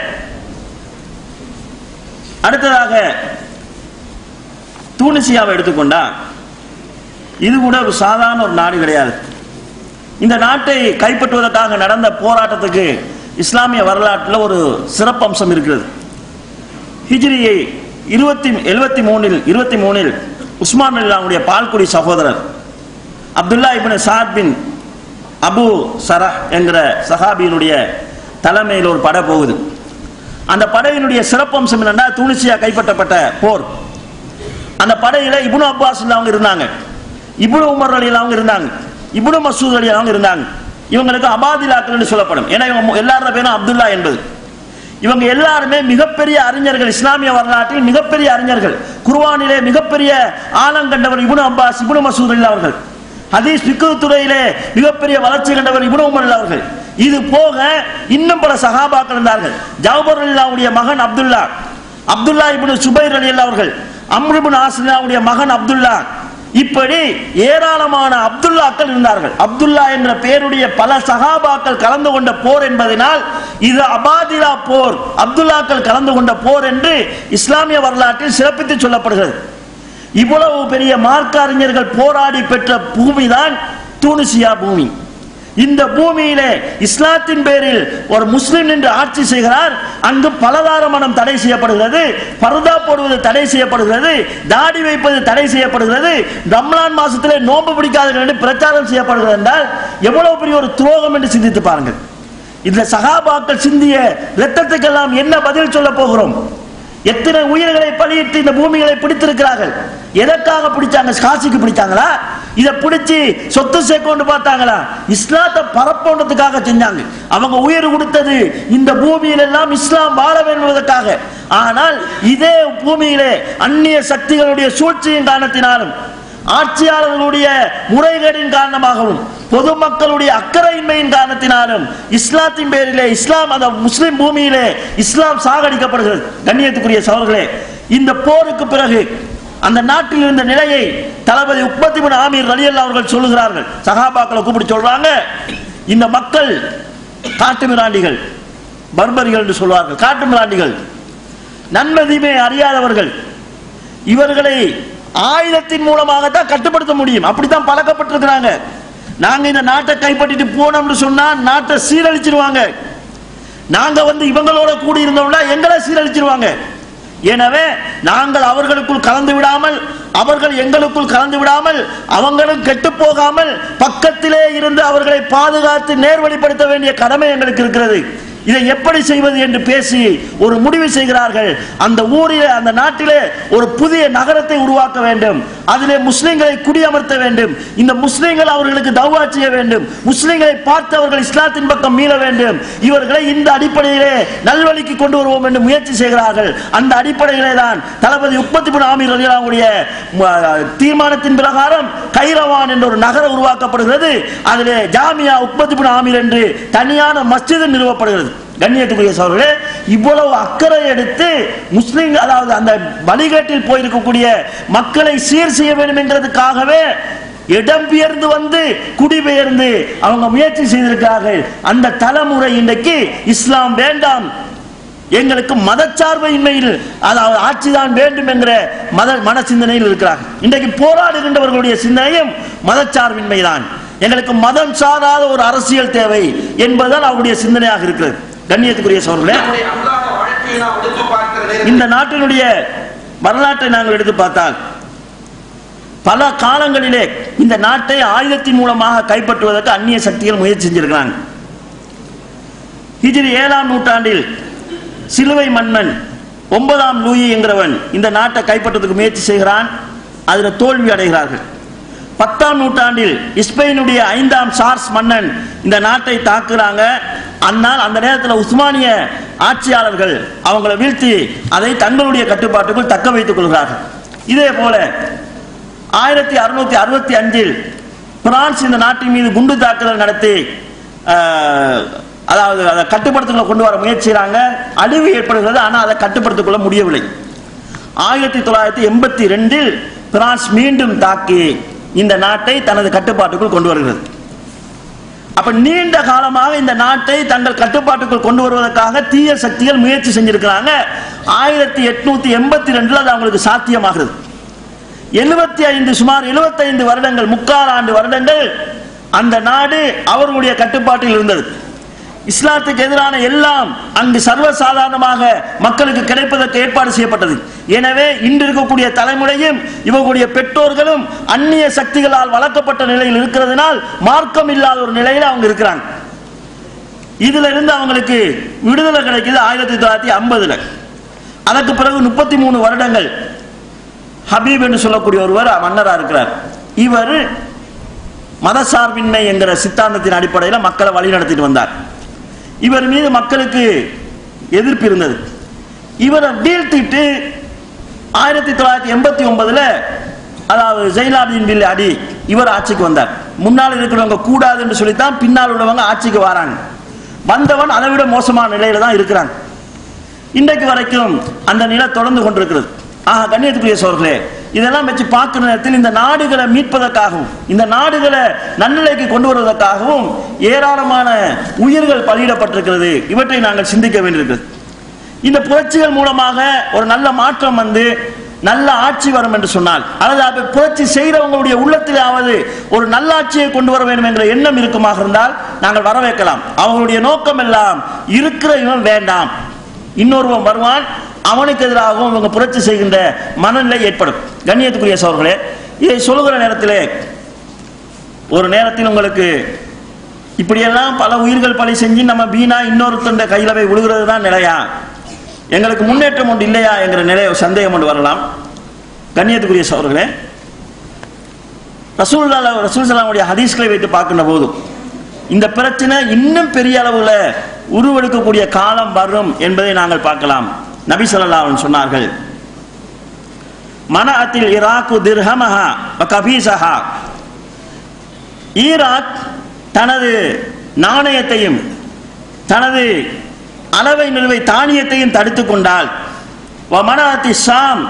அடுத்ததாக தூனிசியாவை எடுத்துக்கொண்டா இது கூட ஒரு சாதாரண ஒரு நாடு கிடையாது இந்த நாட்டை கைப்பற்றுவதற்காக நடந்த போராட்டத்துக்கு இஸ்லாமிய வரலாற்றில் ஒரு சிறப்பம்சம் இருக்கிறது ஹிஜ்ரியை இருபத்தி எழுபத்தி மூணில் இருபத்தி மூணில் உஸ்மான் அல்லாவுடைய பால்குடி சகோதரர் அப்துல்லா இப்னு சாத் பின் அபு சரஹ் என்கிற சஹாபியினுடைய தலைமையில் ஒரு படை போகுது அந்த படையினுடைய சிறப்பம்சம் என்னன்னா தூனிசியா கைப்பற்றப்பட்ட போர் அந்த படையில இப்னு அப்பாஸ் அவங்க இருந்தாங்க இப்னு உமர் அலி அவங்க இருந்தாங்க இப்னு மசூத் அலி அவங்க இருந்தாங்க இவங்களுக்கு அபாதிலாக்கள் என்று சொல்லப்படும் ஏன்னா இவங்க எல்லாரோட பேரும் அப்துல்லா என்பது இவங்க எல்லாருமே மிகப்பெரிய அறிஞர்கள் இஸ்லாமிய வரலாற்றில் மிகப்பெரிய அறிஞர்கள் குர்ஆனிலே மிகப்பெரிய ஆழம் கண்டவர் இப்னு அப்பாஸ் இப்னு மசூத் அலி அவர்கள் ஹதீஸ் பிக்கு துறையிலே மிகப்பெரிய வளர்ச்சி கண்டவர் இப்னு உமர் அலி அவர்கள் இது போக இன்னும் பல சஹாபாக்கள் இருந்தார்கள் ஜாபர் அலிலாவுடைய மகன் அப்துல்லா அப்துல்லா இப்னு சுபைர் அலி அவர்கள் அம்ருபின் ஆசிரியாவுடைய மகன் அப்துல்லா இப்படி ஏராளமான அப்துல்லாக்கள் இருந்தார்கள் அப்துல்லா என்ற பெயருடைய பல சகாபாக்கள் கலந்து கொண்ட போர் என்பதனால் இது அபாதிலா போர் அப்துல்லாக்கள் கலந்து கொண்ட போர் என்று இஸ்லாமிய வரலாற்றில் சிறப்பித்து சொல்லப்படுகிறது இவ்வளவு பெரிய மார்க்க அறிஞர்கள் போராடி பெற்ற பூமிதான் தூனிசியா பூமி இந்த பூமியிலே இஸ்லாத்தின் பேரில் ஒரு முஸ்லிம் நின்று ஆட்சி செய்கிறார் அங்கு பலதார மனம் தடை செய்யப்படுகிறது பர்தா போடுவது தடை செய்யப்படுகிறது தாடி வைப்பது தடை செய்யப்படுகிறது ரம்லான் மாசத்திலே நோன்பு பிடிக்காதீர்கள் என்று பிரச்சாரம் செய்யப்படுகிறது என்றால் எவ்வளவு பெரிய ஒரு துரோகம் என்று சிந்தித்து பாருங்கள் இந்த சகாபாக்கள் சிந்திய இரத்தத்துக்கெல்லாம் என்ன பதில் சொல்ல போகிறோம் எத்தனை உயிர்களை பலியிட்டு இந்த பூமிகளை பிடித்திருக்கிறார்கள் எதற்காக பிடிச்சாங்க காசிக்கு பிடிச்சாங்களா இதை பிடிச்சு சொத்து சேர்க்கொண்டு பார்த்தாங்களா இஸ்லாத்தை பரப்போன்றதுக்காக செஞ்சாங்க அவங்க உயிர் கொடுத்தது இந்த பூமியில் எல்லாம் இஸ்லாம் வாழ வேண்டும் என்பதற்காக ஆனால் இதே பூமியிலே அந்நிய சக்திகளுடைய சூழ்ச்சியின் காரணத்தினாலும் ஆட்சியாளர்களுடைய முறைகேடின் காரணமாகவும் பொதுமக்களுடைய அக்கறையின்மையின் காரணத்தினாலும் இஸ்லாத்தின் பேரிலே இஸ்லாம் அந்த முஸ்லிம் பூமியிலே இஸ்லாம் சாகடிக்கப்படுகிறது கண்ணியத்துக்குரிய சவர்களே இந்த போருக்கு பிறகு அந்த நாட்டில் இருந்த நிலையை தளபதி உற்பத்தி பின் ஆமீர் ரலியல்லா அவர்கள் சொல்லுகிறார்கள் சகாபாக்களை கூப்பிட்டு சொல்றாங்க இந்த மக்கள் காட்டு மிராண்டிகள் பர்பரிகள் என்று சொல்வார்கள் காட்டு மிராண்டிகள் நன்மதிமை அறியாதவர்கள் இவர்களை ஆயுதத்தின் மூலமாகத்தான் கட்டுப்படுத்த முடியும் அப்படித்தான் பழக்கப்பட்டிருக்கிறாங்க நாங்க இந்த நாட்டை கைப்பற்றிட்டு போனோம்னு சொன்னா நாட்டை சீரழிச்சிருவாங்க நாங்க வந்து இவங்களோட கூடி இருந்தோம்னா எங்களை சீரழிச்சிருவாங்க எனவே நாங்கள் அவர்களுக்குள் கலந்து விடாமல் அவர்கள் எங்களுக்குள் கலந்து விடாமல் அவங்களும் கெட்டு போகாமல் பக்கத்திலே இருந்து அவர்களை பாதுகாத்து நேர்வழிப்படுத்த வேண்டிய கடமை எங்களுக்கு இருக்கிறது இதை எப்படி செய்வது என்று பேசி ஒரு முடிவு செய்கிறார்கள் அந்த ஊரிலே அந்த நாட்டிலே ஒரு புதிய நகரத்தை உருவாக்க வேண்டும் அதிலே முஸ்லிம்களை குடியமர்த்த வேண்டும் இந்த முஸ்லிம்கள் அவர்களுக்கு தௌவா செய்ய வேண்டும் முஸ்லிம்களை பார்த்து அவர்கள் இஸ்லாத்தின் பக்கம் மீள வேண்டும் இவர்களை இந்த அடிப்படையிலே நல்வழிக்கு கொண்டு வருவோம் என்று முயற்சி செய்கிறார்கள் அந்த அடிப்படையிலே தான் தளபதி உற்பத்தி பின் ஆமீர் ரலியல்லாஹுடைய தீர்மானத்தின் பிரகாரம் கைரவான் என்ற ஒரு நகரம் உருவாக்கப்படுகிறது அதிலே ஜாமியா உற்பத்தி பின் ஆமீர் என்று தனியான மஸ்ஜிது நிறுவப்படுகிறது கண்ணியத்துக்குரிய சோழர்களே இவ்வளவு அக்கறை எடுத்து முஸ்லிம் அதாவது அந்த வழிகாட்டில் போயிருக்கக்கூடிய மக்களை சீர் செய்ய வேண்டும் என்கிறதுக்காகவே இடம்பெயர்ந்து வந்து குடிபெயர்ந்து அவங்க முயற்சி செய்திருக்கிறார்கள் அந்த தலைமுறை இன்றைக்கு இஸ்லாம் வேண்டாம் எங்களுக்கு மதச்சார்பையின்மையில் அதாவது ஆட்சிதான் வேண்டும் என்கிற மத மன சிந்தனையில் இருக்கிறார்கள் இன்றைக்கு போராடுகின்றவர்களுடைய சிந்தனையும் மதச்சார்பின்மை தான் எங்களுக்கு மதம் சாராத ஒரு அரசியல் தேவை என்பதுதான் அவருடைய சிந்தனையாக இருக்கிறது கண்ணியத்துக்குரிய சோழர்களே நம்முடைய அன்றாட வாழ்க்கையை நாம் எடுத்து பார்க்கிற நேரத்தில் இந்த நாட்டினுடைய வரலாற்றை நாங்கள் எடுத்து பார்த்தால் பல காலங்களிலே இந்த நாட்டை ஆயுதத்தின் மூலமாக கைப்பற்றுவதற்கு அந்நிய சக்திகள் முயற்சி செஞ்சிருக்கிறாங்க ஹிஜ்ரி ஏழாம் நூற்றாண்டில் சிலுவை மன்னன் ஒன்பதாம் லூயி என்கிறவன் இந்த நாட்டை கைப்பற்றுவதற்கு முயற்சி செய்கிறான் அதில் தோல்வி அடைகிறார்கள் பத்தாம் நூற்றாண்டில் இஸ்பெயினுடைய ஐந்தாம் சார்ஸ் மன்னன் இந்த நாட்டை தாக்குறாங்க ஆனால் அந்த நேரத்தில் உஸ்மானிய ஆட்சியாளர்கள் அவங்களை வீழ்த்தி அதை தங்களுடைய கட்டுப்பாட்டுக்குள் தக்க வைத்துக் கொள்கிறார்கள் இதே போல ஆயிரத்தி அறுநூத்தி அறுபத்தி அஞ்சில் பிரான்ஸ் இந்த நாட்டின் மீது குண்டு தாக்குதல் நடத்தி ஆஹ், அதாவது அதை கட்டுப்படுத்துக்குள்ள கொண்டு வர முயற்சி செய்றாங்க அழிவு ஏற்படுகிறது ஆனால் அதை கட்டுப்படுத்திக் கொள்ள முடியவில்லை ஆயிரத்தி தொள்ளாயிரத்தி எண்பத்தி ரெண்டில் பிரான்ஸ் மீண்டும் தாக்கி இந்த நாட்டை தனது கட்டுப்பாட்டுக்குள் கொண்டு வருகிறது அப்ப நீண்ட காலமாக இந்த நாட்டை தங்கள் கட்டுப்பாட்டுக்குள் கொண்டு வருவதற்காக தீய சக்திகள் முயற்சி செஞ்சிருக்கிறாங்க ஆயிரத்தி எட்நூத்தி எண்பத்தி ரெண்டுல அது அவங்களுக்கு சாத்தியமாகிறது எழுபத்தி ஐந்து சுமார் 75 வருடங்கள் முக்கால் ஆண்டு வருடங்கள் அந்த நாடு அவர்களுடைய கட்டுப்பாட்டில் இருந்தது இஸ்லாத்துக்கு எதிரான எல்லாம் அங்கு சர்வசாதாரணமாக மக்களுக்கு கிடைப்பதற்கு ஏற்பாடு செய்யப்பட்டது எனவே இன்று இருக்கக்கூடிய தலைமுறையும் இவர்களுடைய பெற்றோர்களும் அந்நிய சக்திகளால் வளர்க்கப்பட்ட நிலையில் இருக்கிறதுனால் மார்க்கம் இல்லாத ஒரு நிலையில் அவங்க இருக்கிறாங்க இதுல இருந்து அவங்களுக்கு விடுதலை கிடைக்குது ஆயிரத்தி தொள்ளாயிரத்தி ஐம்பதுல அதற்கு பிறகு முப்பத்தி மூணு வருடங்கள் ஹபீப் என்று சொல்லக்கூடிய ஒருவர் மன்னரா இருக்கிறார் இவர் மதசார்பின்மை என்கிற சித்தாந்தத்தின் அடிப்படையில் மக்களை வழி நடத்திட்டு வந்தார் இவர் மீது மக்களுக்கு எதிர்ப்பு இருந்தது இவரை வீழ்த்திட்டு ஆயிரத்தி தொள்ளாயிரத்தி எண்பத்தி ஒன்பதுல அதாவது ஜெயிலாபின் பில் அடி இவர் ஆட்சிக்கு வந்தார் முன்னால் இருக்கிறவங்க கூடாது என்று சொல்லித்தான் பின்னால் உள்ளவங்க ஆட்சிக்கு வராங்க வந்தவன் அதை விட மோசமான நிலையில தான் இருக்கிறாங்க இன்றைக்கு வரைக்கும் அந்த நிலை தொடர்ந்து கொண்டிருக்கிறது ஆக கண்ணியத்துக்குரிய சோர்களே இதெல்லாம் வச்சு பார்க்கிற நேரத்தில் இந்த நாடுகளை மீட்பதற்காகவும் இந்த நாடுகளை நன்னிலைக்கு கொண்டு வருவதற்காகவும் ஏராளமான உயிர்கள் பலியிடப்பட்டிருக்கிறது இவற்றை நாங்கள் சிந்திக்க வேண்டியிருக்கிறது இந்த புரட்சிகள் மூலமாக ஒரு நல்ல மாற்றம் வந்து நல்ல ஆட்சி வரும் என்று சொன்னால் அல்லது அப்ப புரட்சி செய்கிறவங்களுடைய உள்ளத்திலாவது ஒரு நல்லாட்சியை கொண்டு வர வேண்டும் என்ற எண்ணம் இருக்குமாக இருந்தால் நாங்கள் வரவேற்கலாம் அவங்களுடைய நோக்கம் எல்லாம் இருக்கிற இவன் வேண்டாம் இன்னொருவன் வருவான் அவனுக்கு எதிராகவும் இவங்க புரட்சி செய்கின்ற மனநிலை ஏற்படும் கண்ணியத்துக்குரிய சோர்களே இதை சொல்லுகிற நேரத்திலே ஒரு நேரத்தில் உங்களுக்கு இப்படியெல்லாம் பல உயிர்கள் பலி செஞ்சு நம்ம வீணா இன்னொருத்தண்ட கையில போய் விழுகிறது தான் நிலையா எங்களுக்கு முன்னேற்றம் ஒன்று இல்லையா என்கிற நிலை சந்தேகம் ஒன்று வரலாம் கண்ணியத்துக்குரிய சோர்களே ரசூல் ரசூல் சலாமுடைய ஹதீஸ்களை வைத்து பார்க்கின்ற போது இந்த பிரச்சனை இன்னும் பெரிய அளவுல உருவெடுக்கக்கூடிய காலம் வரும் என்பதை நாங்கள் பார்க்கலாம் நபி ஸல்லல்லாஹு அலைஹி சொன்னார்கள் மனஅத்தில் இராக்கு திர்ஹமஹா வ கபீசஹா ஈராக் தனது நாணயத்தையும் தனது அளவை நிலுவை தானியத்தையும் தடுத்துக் கொண்டால் வ மனஅத்தி ஷாம்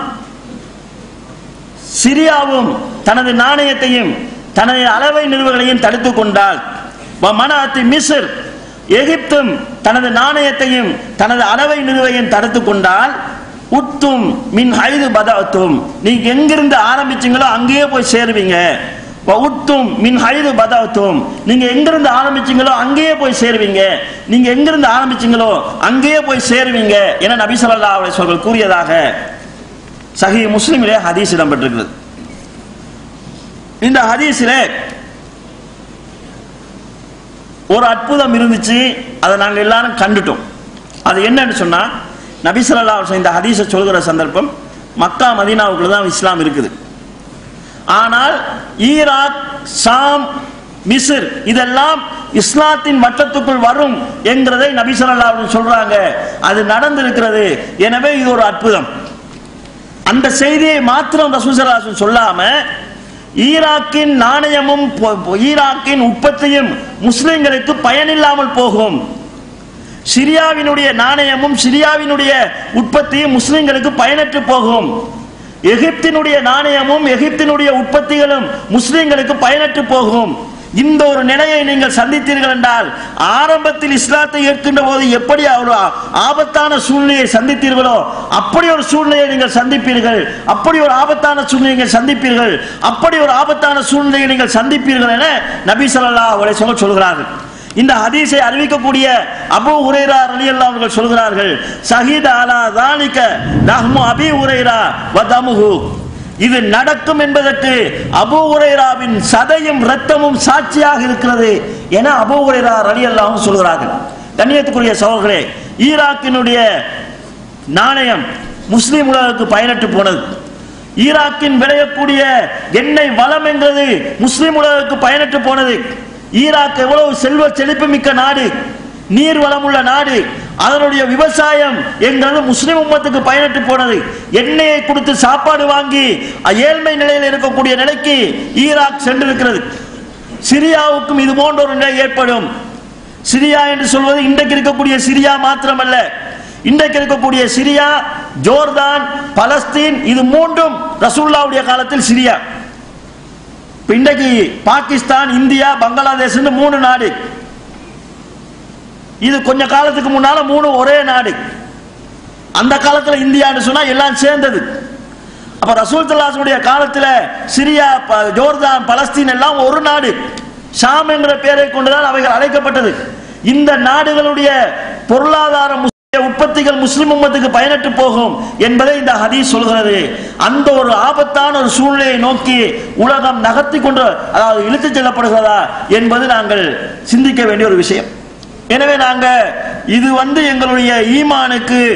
சிரியாவும் தனது நாணயத்தையும் தனது அளவை நிறுவங்களையும் தடுத்துக் கொண்டால் வ மனஅத்தி மிஸ்ர் எகிப்தும் தனது நாணயத்தையும் தனது அளவை நிறுவையும் தடுத்துக் கொண்டால் உத்தும் மின் ஐது பதத்தும் நீங்க எங்கிருந்து ஆரம்பிச்சீங்களோ அங்கேயே போய் சேருவீங்க வ உத்தும் மின் ஐது பதத்தும் நீங்க எங்கிருந்து ஆரம்பிச்சீங்களோ அங்கேயே போய் சேருவீங்க நீங்க எங்கிருந்து ஆரம்பிச்சீங்களோ அங்கேயே போய் சேருவீங்க என நபி ஸல்லல்லாஹு அலைஹி வஸல்லம் கூறியதாக சஹி முஸ்லிமிலே ஹதீஸ் இடம்பெற்றிருக்கிறது இந்த ஹதீஸிலே ஒரு அற்புதம் இருந்துச்சு அதை நாங்கள் எல்லாரும் கண்டுட்டோம் அது என்னன்னு சொன்னா நபி ஸல்லல்லாஹு அலைஹி வஸல்லம் இந்த ஹதீஸை சொல்கிற சந்தர்ப்பம் மக்கா மதீனாவுக்குள்ள தான் இஸ்லாம் இருக்குது ஆனால் ஈராக் சாம் மிஸ்ர் இதெல்லாம் இஸ்லாத்தின் வட்டத்துக்குள் வரும் என்கிறதை நபி ஸல்லல்லாஹு அலைஹி வஸல்லம் சொல்றாங்க அது நடந்திருக்கிறது எனவே இது ஒரு அற்புதம் அந்த செய்தியை மாத்திரம் ரசூசராசன் சொல்லாம ஈராக்கின் நாணயமும் பொ- பொ- ஈராக்கின் உற்பத்தியும் முஸ்லிம்களுக்கு பயனில்லாமல் போகும் சிரியாவினுடைய நாணயமும் சிரியாவினுடைய உற்பத்தியும் முஸ்லிம்களுக்கு பயனற்று போகும் எகிப்தினுடைய நாணயமும் எகிப்தினுடைய உற்பத்திகளும் முஸ்லிம்களுக்கு பயனற்று போகும் இந்த ஒரு நிலையை நீங்கள் சந்தித்தீர்கள் என்றால் ஆரம்பத்தில் இஸ்லாத்தை ஏற்கின்ற போது எப்படி ஒரு ஆபத்தான சூழ்நிலையை சந்தித்தீர்களோ அப்படி ஒரு சூழ்நிலையை நீங்கள் சந்திப்பீர்கள் அப்படி ஒரு ஆபத்தான சூழ்நிலையை நீங்கள் சந்திப்பீர்கள் அப்படி ஒரு ஆபத்தான சூழ்நிலையை நீங்கள் சந்திப்பீர்கள் என நபி ஸல்லல்லாஹு அலைஹி வஸல்லம் சொல்கிறார்கள் இந்த ஹதீஸை அறிவிக்கக்கூடிய அபு உரைரா ரலியல்லாஹு அவர்கள் சொல்கிறார்கள் ஷஹீத் அலா தாலிக நஹ்மு அபி உரைரா வதமுஹு இது நடக்கும் என்பதற்கு அபு உரைராவின் சதையும் இரத்தமும் சாட்சியாக இருக்கிறது என அபு உரைரா ரலியல்லாஹு சொல்கிறார்கள் கண்ணியத்துக்குரிய சகோதரர்களே ஈராக்கினுடைய நாணயம் முஸ்லிம் உலகுக்கு பயனற்று போனது ஈராக்கின் விளையக்கூடிய எண்ணெய் வளம் என்கிறது முஸ்லிம் உலகுக்கு பயனற்று போனது ஈராக் எவ்வளவு செல்வ செழிப்பு மிக்க நாடு நீர் வளமுள்ள நாடு அதனுடைய விவசாயம் என்கிறது முஸ்லிம் உம்மத்துக்கு பயனற்று போனது எண்ணெயை கொடுத்து சாப்பாடு வாங்கி ஏழ்மை நிலையில் இருக்கக்கூடிய நிலைக்கு ஈராக் சென்றிருக்கிறது சிரியாவுக்கும் இது போன்ற ஒரு நிலை ஏற்படும் சிரியா என்று சொல்வது இன்றைக்கு இருக்கக்கூடிய சிரியா மாத்திரமல்ல இன்றைக்கு இருக்கக்கூடிய சிரியா ஜோர்தான் பலஸ்தீன் இது மூன்றும் ரசூல்லாவுடைய காலத்தில் சிரியா இப்ப இன்றைக்கு பாகிஸ்தான் இந்தியா பங்களாதேஷ்னு மூணு நாடு இது கொஞ்ச காலத்துக்கு முன்னால மூணு ஒரே நாடு அந்த காலத்துல இந்தியான்னு சொன்னா எல்லாம் சேர்ந்தது அப்ப ரசூல் தல்லாசுடைய காலத்துல சிரியா ப- ஜோர்தான் பலஸ்தீன் எல்லாம் ஒரு நாடு ஷாம் என்கிற பெயரை கொண்டுதான் அவைகள் அழைக்கப்பட்டது இந்த நாடுகளுடைய பொருளாதார முஸ்- உற்பத்திகள் முஸ்லிம் உம்மத்துக்கு பயனற்று போகும் என்பதை இந்த ஹதீஸ் சொல்கிறது அந்த ஒரு ஆபத்தான ஒரு சூழ்நிலையை நோக்கி உலகம் நகர்த்தி கொண்டு அதாவது இழுத்துச் செல்லப்படுகிறதா என்பது நாங்கள் சிந்திக்க வேண்டிய ஒரு விஷயம் எனவே நாங்க இது வந்து எங்களுடைய ஈமானுக்கு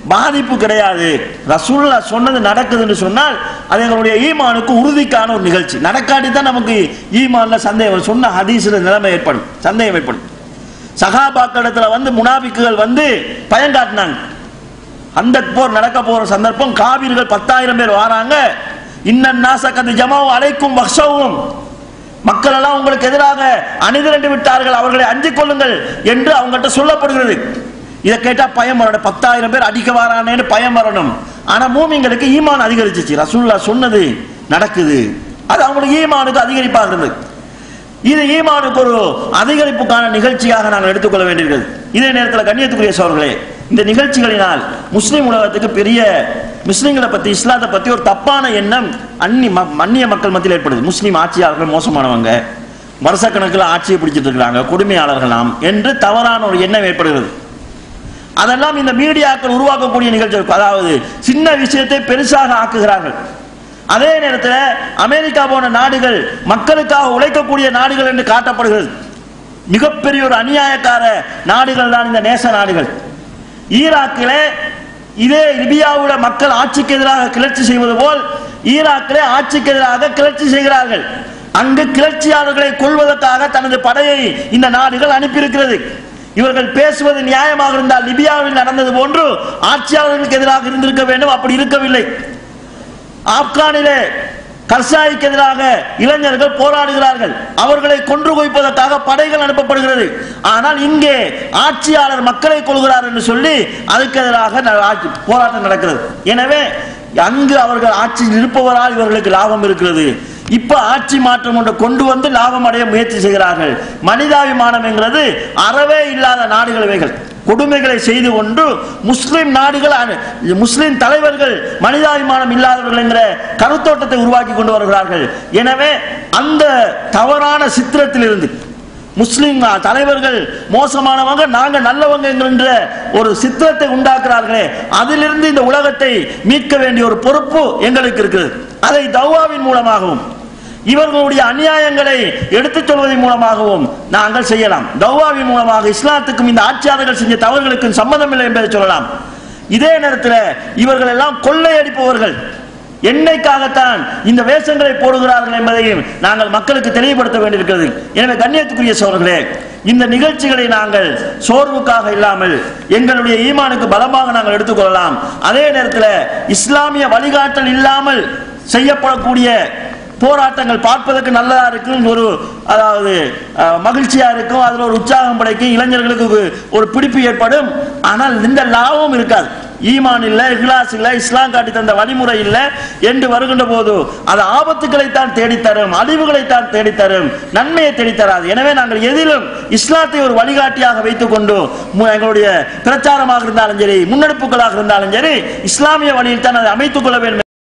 பாதிப்பு கிடையாது ரசூல்லா சொன்னது நடக்குதுன்னு சொன்னால் அது எங்களுடைய ஈமானுக்கு உறுதிக்கான ஒரு நிகழ்ச்சி நடக்காட்டி தான் நமக்கு ஈமான்ல சந்தேகம் வரும். சொன்ன ஹதீஸ்ல நிலைமை ஏற்படும் சந்தேகம் ஏற்படும் சகாபாக்களிடத்துல வந்து முனாபிக்குகள் வந்து பயம் காட்டினாங்க அந்த போர் நடக்க போற சந்தர்ப்பம் காவிர்கள் பத்தாயிரம் பேர் வராங்க இன்னன் நாசக்கது ஜமாவு அழைக்கும் வக்ஷவும் மக்கள் எல்லாம் உங்களுக்கு எதிராக அணிதிரண்டு விட்டார்கள் அவர்களை அஞ்சிக் கொள்ளுங்கள் என்று அவங்கள்ட்ட சொல்லப்படுகிறது இதை கேட்டா பயம் வரணும் பத்தாயிரம் பேர் அடிக்க வரானேன்னு பயம் வரணும் ஆனா மூமிங்களுக்கு ஈமான் அதிகரிச்சிச்சு ரசூல்லா சொன்னது நடக்குது அது அவங்களுக்கு ஈமானுக்கு அதிகரிப்பாக இருந்தது இது ஈமானுக்கு ஒரு அதிகரிப்புக்கான நிகழ்ச்சியாக நாங்கள் எடுத்துக்கொள்ள வேண்டியிருக்கிறது இதே நேரத்தில் கண்ணியத்துக்குரிய சோர்களே இந்த நிகழ்ச்சிகளினால் முஸ்லிம் உலகத்துக்கு பெரிய முஸ்லிம்களை பத்தி இஸ்லாத்தை பத்தி ஒரு தப்பான எண்ணம் அந்நி ம- அந்நிய மக்கள் மத்தியில் ஏற்படுது முஸ்லிம் ஆட்சியாளர்கள் மோசமானவங்க வருஷக்கணக்கில் ஆட்சியை பிடிச்சிட்டு இருக்கிறாங்க கொடுமையாளர்கள் நாம் என்று தவறான ஒரு எண்ணம் ஏற்படுகிறது அதெல்லாம் இந்த மீடியாக்கள் உருவாக்கக்கூடிய நிகழ்ச்சி அதாவது சின்ன விஷயத்தை பெருசாக ஆக்குகிறார்கள் அதே நேரத்தில் அமெரிக்கா போன்ற நாடுகள் மக்களுக்காக உழைக்கக்கூடிய நாடுகள் என்று காட்டப்படுகிறது மிகப்பெரிய ஒரு அநியாயக்கார நாடுகள் தான் இந்த நேச நாடுகள் ஈராக்கிலே இதே லிபியாவுல மக்கள் ஆட்சிக்கு எதிராக கிளர்ச்சி செய்வது போல் ஈராக்கிலே ஆட்சிக்கு எதிராக கிளர்ச்சி செய்கிறார்கள் அங்கு கிளர்ச்சியாளர்களை கொள்வதற்காக தனது படையை இந்த நாடுகள் அனுப்பியிருக்கிறது இவர்கள் பேசுவது நியாயமாக இருந்தால் லிபியாவில் நடந்தது போன்று ஆட்சியாளர்களுக்கு எதிராக இருந்திருக்க வேண்டும் அப்படி இருக்கவில்லை ஆப்கானிலே கர்சாய்க்கு எதிராக இளைஞர்கள் போராடுகிறார்கள் அவர்களை கொன்று குவிப்பதற்காக படைகள் அனுப்பப்படுகிறது ஆனால் இங்கே ஆட்சியாளர் மக்களை கொள்கிறார் என்று சொல்லி அதுக்கு எதிராக ந- ஆட்சி- போராட்டம் நடக்கிறது எனவே அங்கு அவர்கள் ஆட்சியில் இருப்பவரால் இவர்களுக்கு லாபம் இருக்கிறது இப்ப ஆட்சி மாற்றம் ஒன்றை கொண்டு வந்து லாபம் அடைய முயற்சி செய்கிறார்கள் மனிதாபிமானம் என்கிறது அறவே இல்லாத நாடுகள் இவைகள் கொடுமைகளை செய்து கொண்டு முஸ்லிம் நாடுகள் அனு- முஸ்லிம் தலைவர்கள் மனிதாபிமானம் இல்லாதவர்கள் என்கிற கருத்தோட்டத்தை உருவாக்கி கொண்டு வருகிறார்கள் எனவே அந்த தவறான சித்திரத்திலிருந்து முஸ்லிம் தலைவர்கள் மோசமானவங்க நாங்க நல்லவங்க என்கின்ற ஒரு சித்திரத்தை உண்டாக்குறார்களே அதிலிருந்து இந்த உலகத்தை மீட்க வேண்டிய ஒரு பொறுப்பு எங்களுக்கு இருக்கிறது அதை தௌவாவின் மூலமாகவும் இவர்களுடைய அநியாயங்களை எடுத்துச் சொல்வதன் மூலமாகவும் நாங்கள் செய்யலாம் தௌவாவின் மூலமாக இஸ்லாத்துக்கும் இந்த ஆட்சியாளர்கள் செஞ்ச தவறுகளுக்கும் சம்மதம் இல்லை என்பதை சொல்லலாம் இதே நேரத்தில் இவர்கள் எல்லாம் கொள்ளையடிப்பவர்கள் என்னைக்காகத்தான் இந்த வேஷங்களை போடுகிறார்கள் என்பதையும் நாங்கள் மக்களுக்கு தெளிவுபடுத்த வேண்டியிருக்கிறது எனவே கண்ணியத்துக்குரிய சோழர்களே இந்த நிகழ்ச்சிகளை நாங்கள் சோர்வுக்காக இல்லாமல் எங்களுடைய ஈமானுக்கு பலமாக நாங்கள் எடுத்துக்கொள்ளலாம் அதே நேரத்தில் இஸ்லாமிய வழிகாட்டல் இல்லாமல் செய்யப்படக்கூடிய போராட்டங்கள் பார்ப்பதற்கு நல்லதா இருக்கும் ஒரு அதாவது அஹ், மகிழ்ச்சியா இருக்கும் அதுல ஒரு உற்சாகம் படைக்கும் இளைஞர்களுக்கு ஒரு- ஒரு பிடிப்பு ஏற்படும் ஆனால் இந்த லாபம் இருக்காது ஈமான் இல்ல இஹ்லாஸ் இல்ல இஸ்லாம் காட்டி தந்த வழிமுறை இல்ல என்று வருகின்ற போது அது ஆபத்துக்களைத்தான் தேடித்தரும் அழிவுகளைத்தான் தேடித்தரும் நன்மையை தேடித்தராது எனவே நாங்கள் எதிலும் இஸ்லாத்தை ஒரு வழிகாட்டியாக வைத்துக் கொண்டு மு- எங்களுடைய பிரச்சாரமாக இருந்தாலும் சரி முன்னெடுப்புகளாக இருந்தாலும் சரி இஸ்லாமிய வழியில் தான் அதை அமைத்துக் கொள்ள வேண்டும்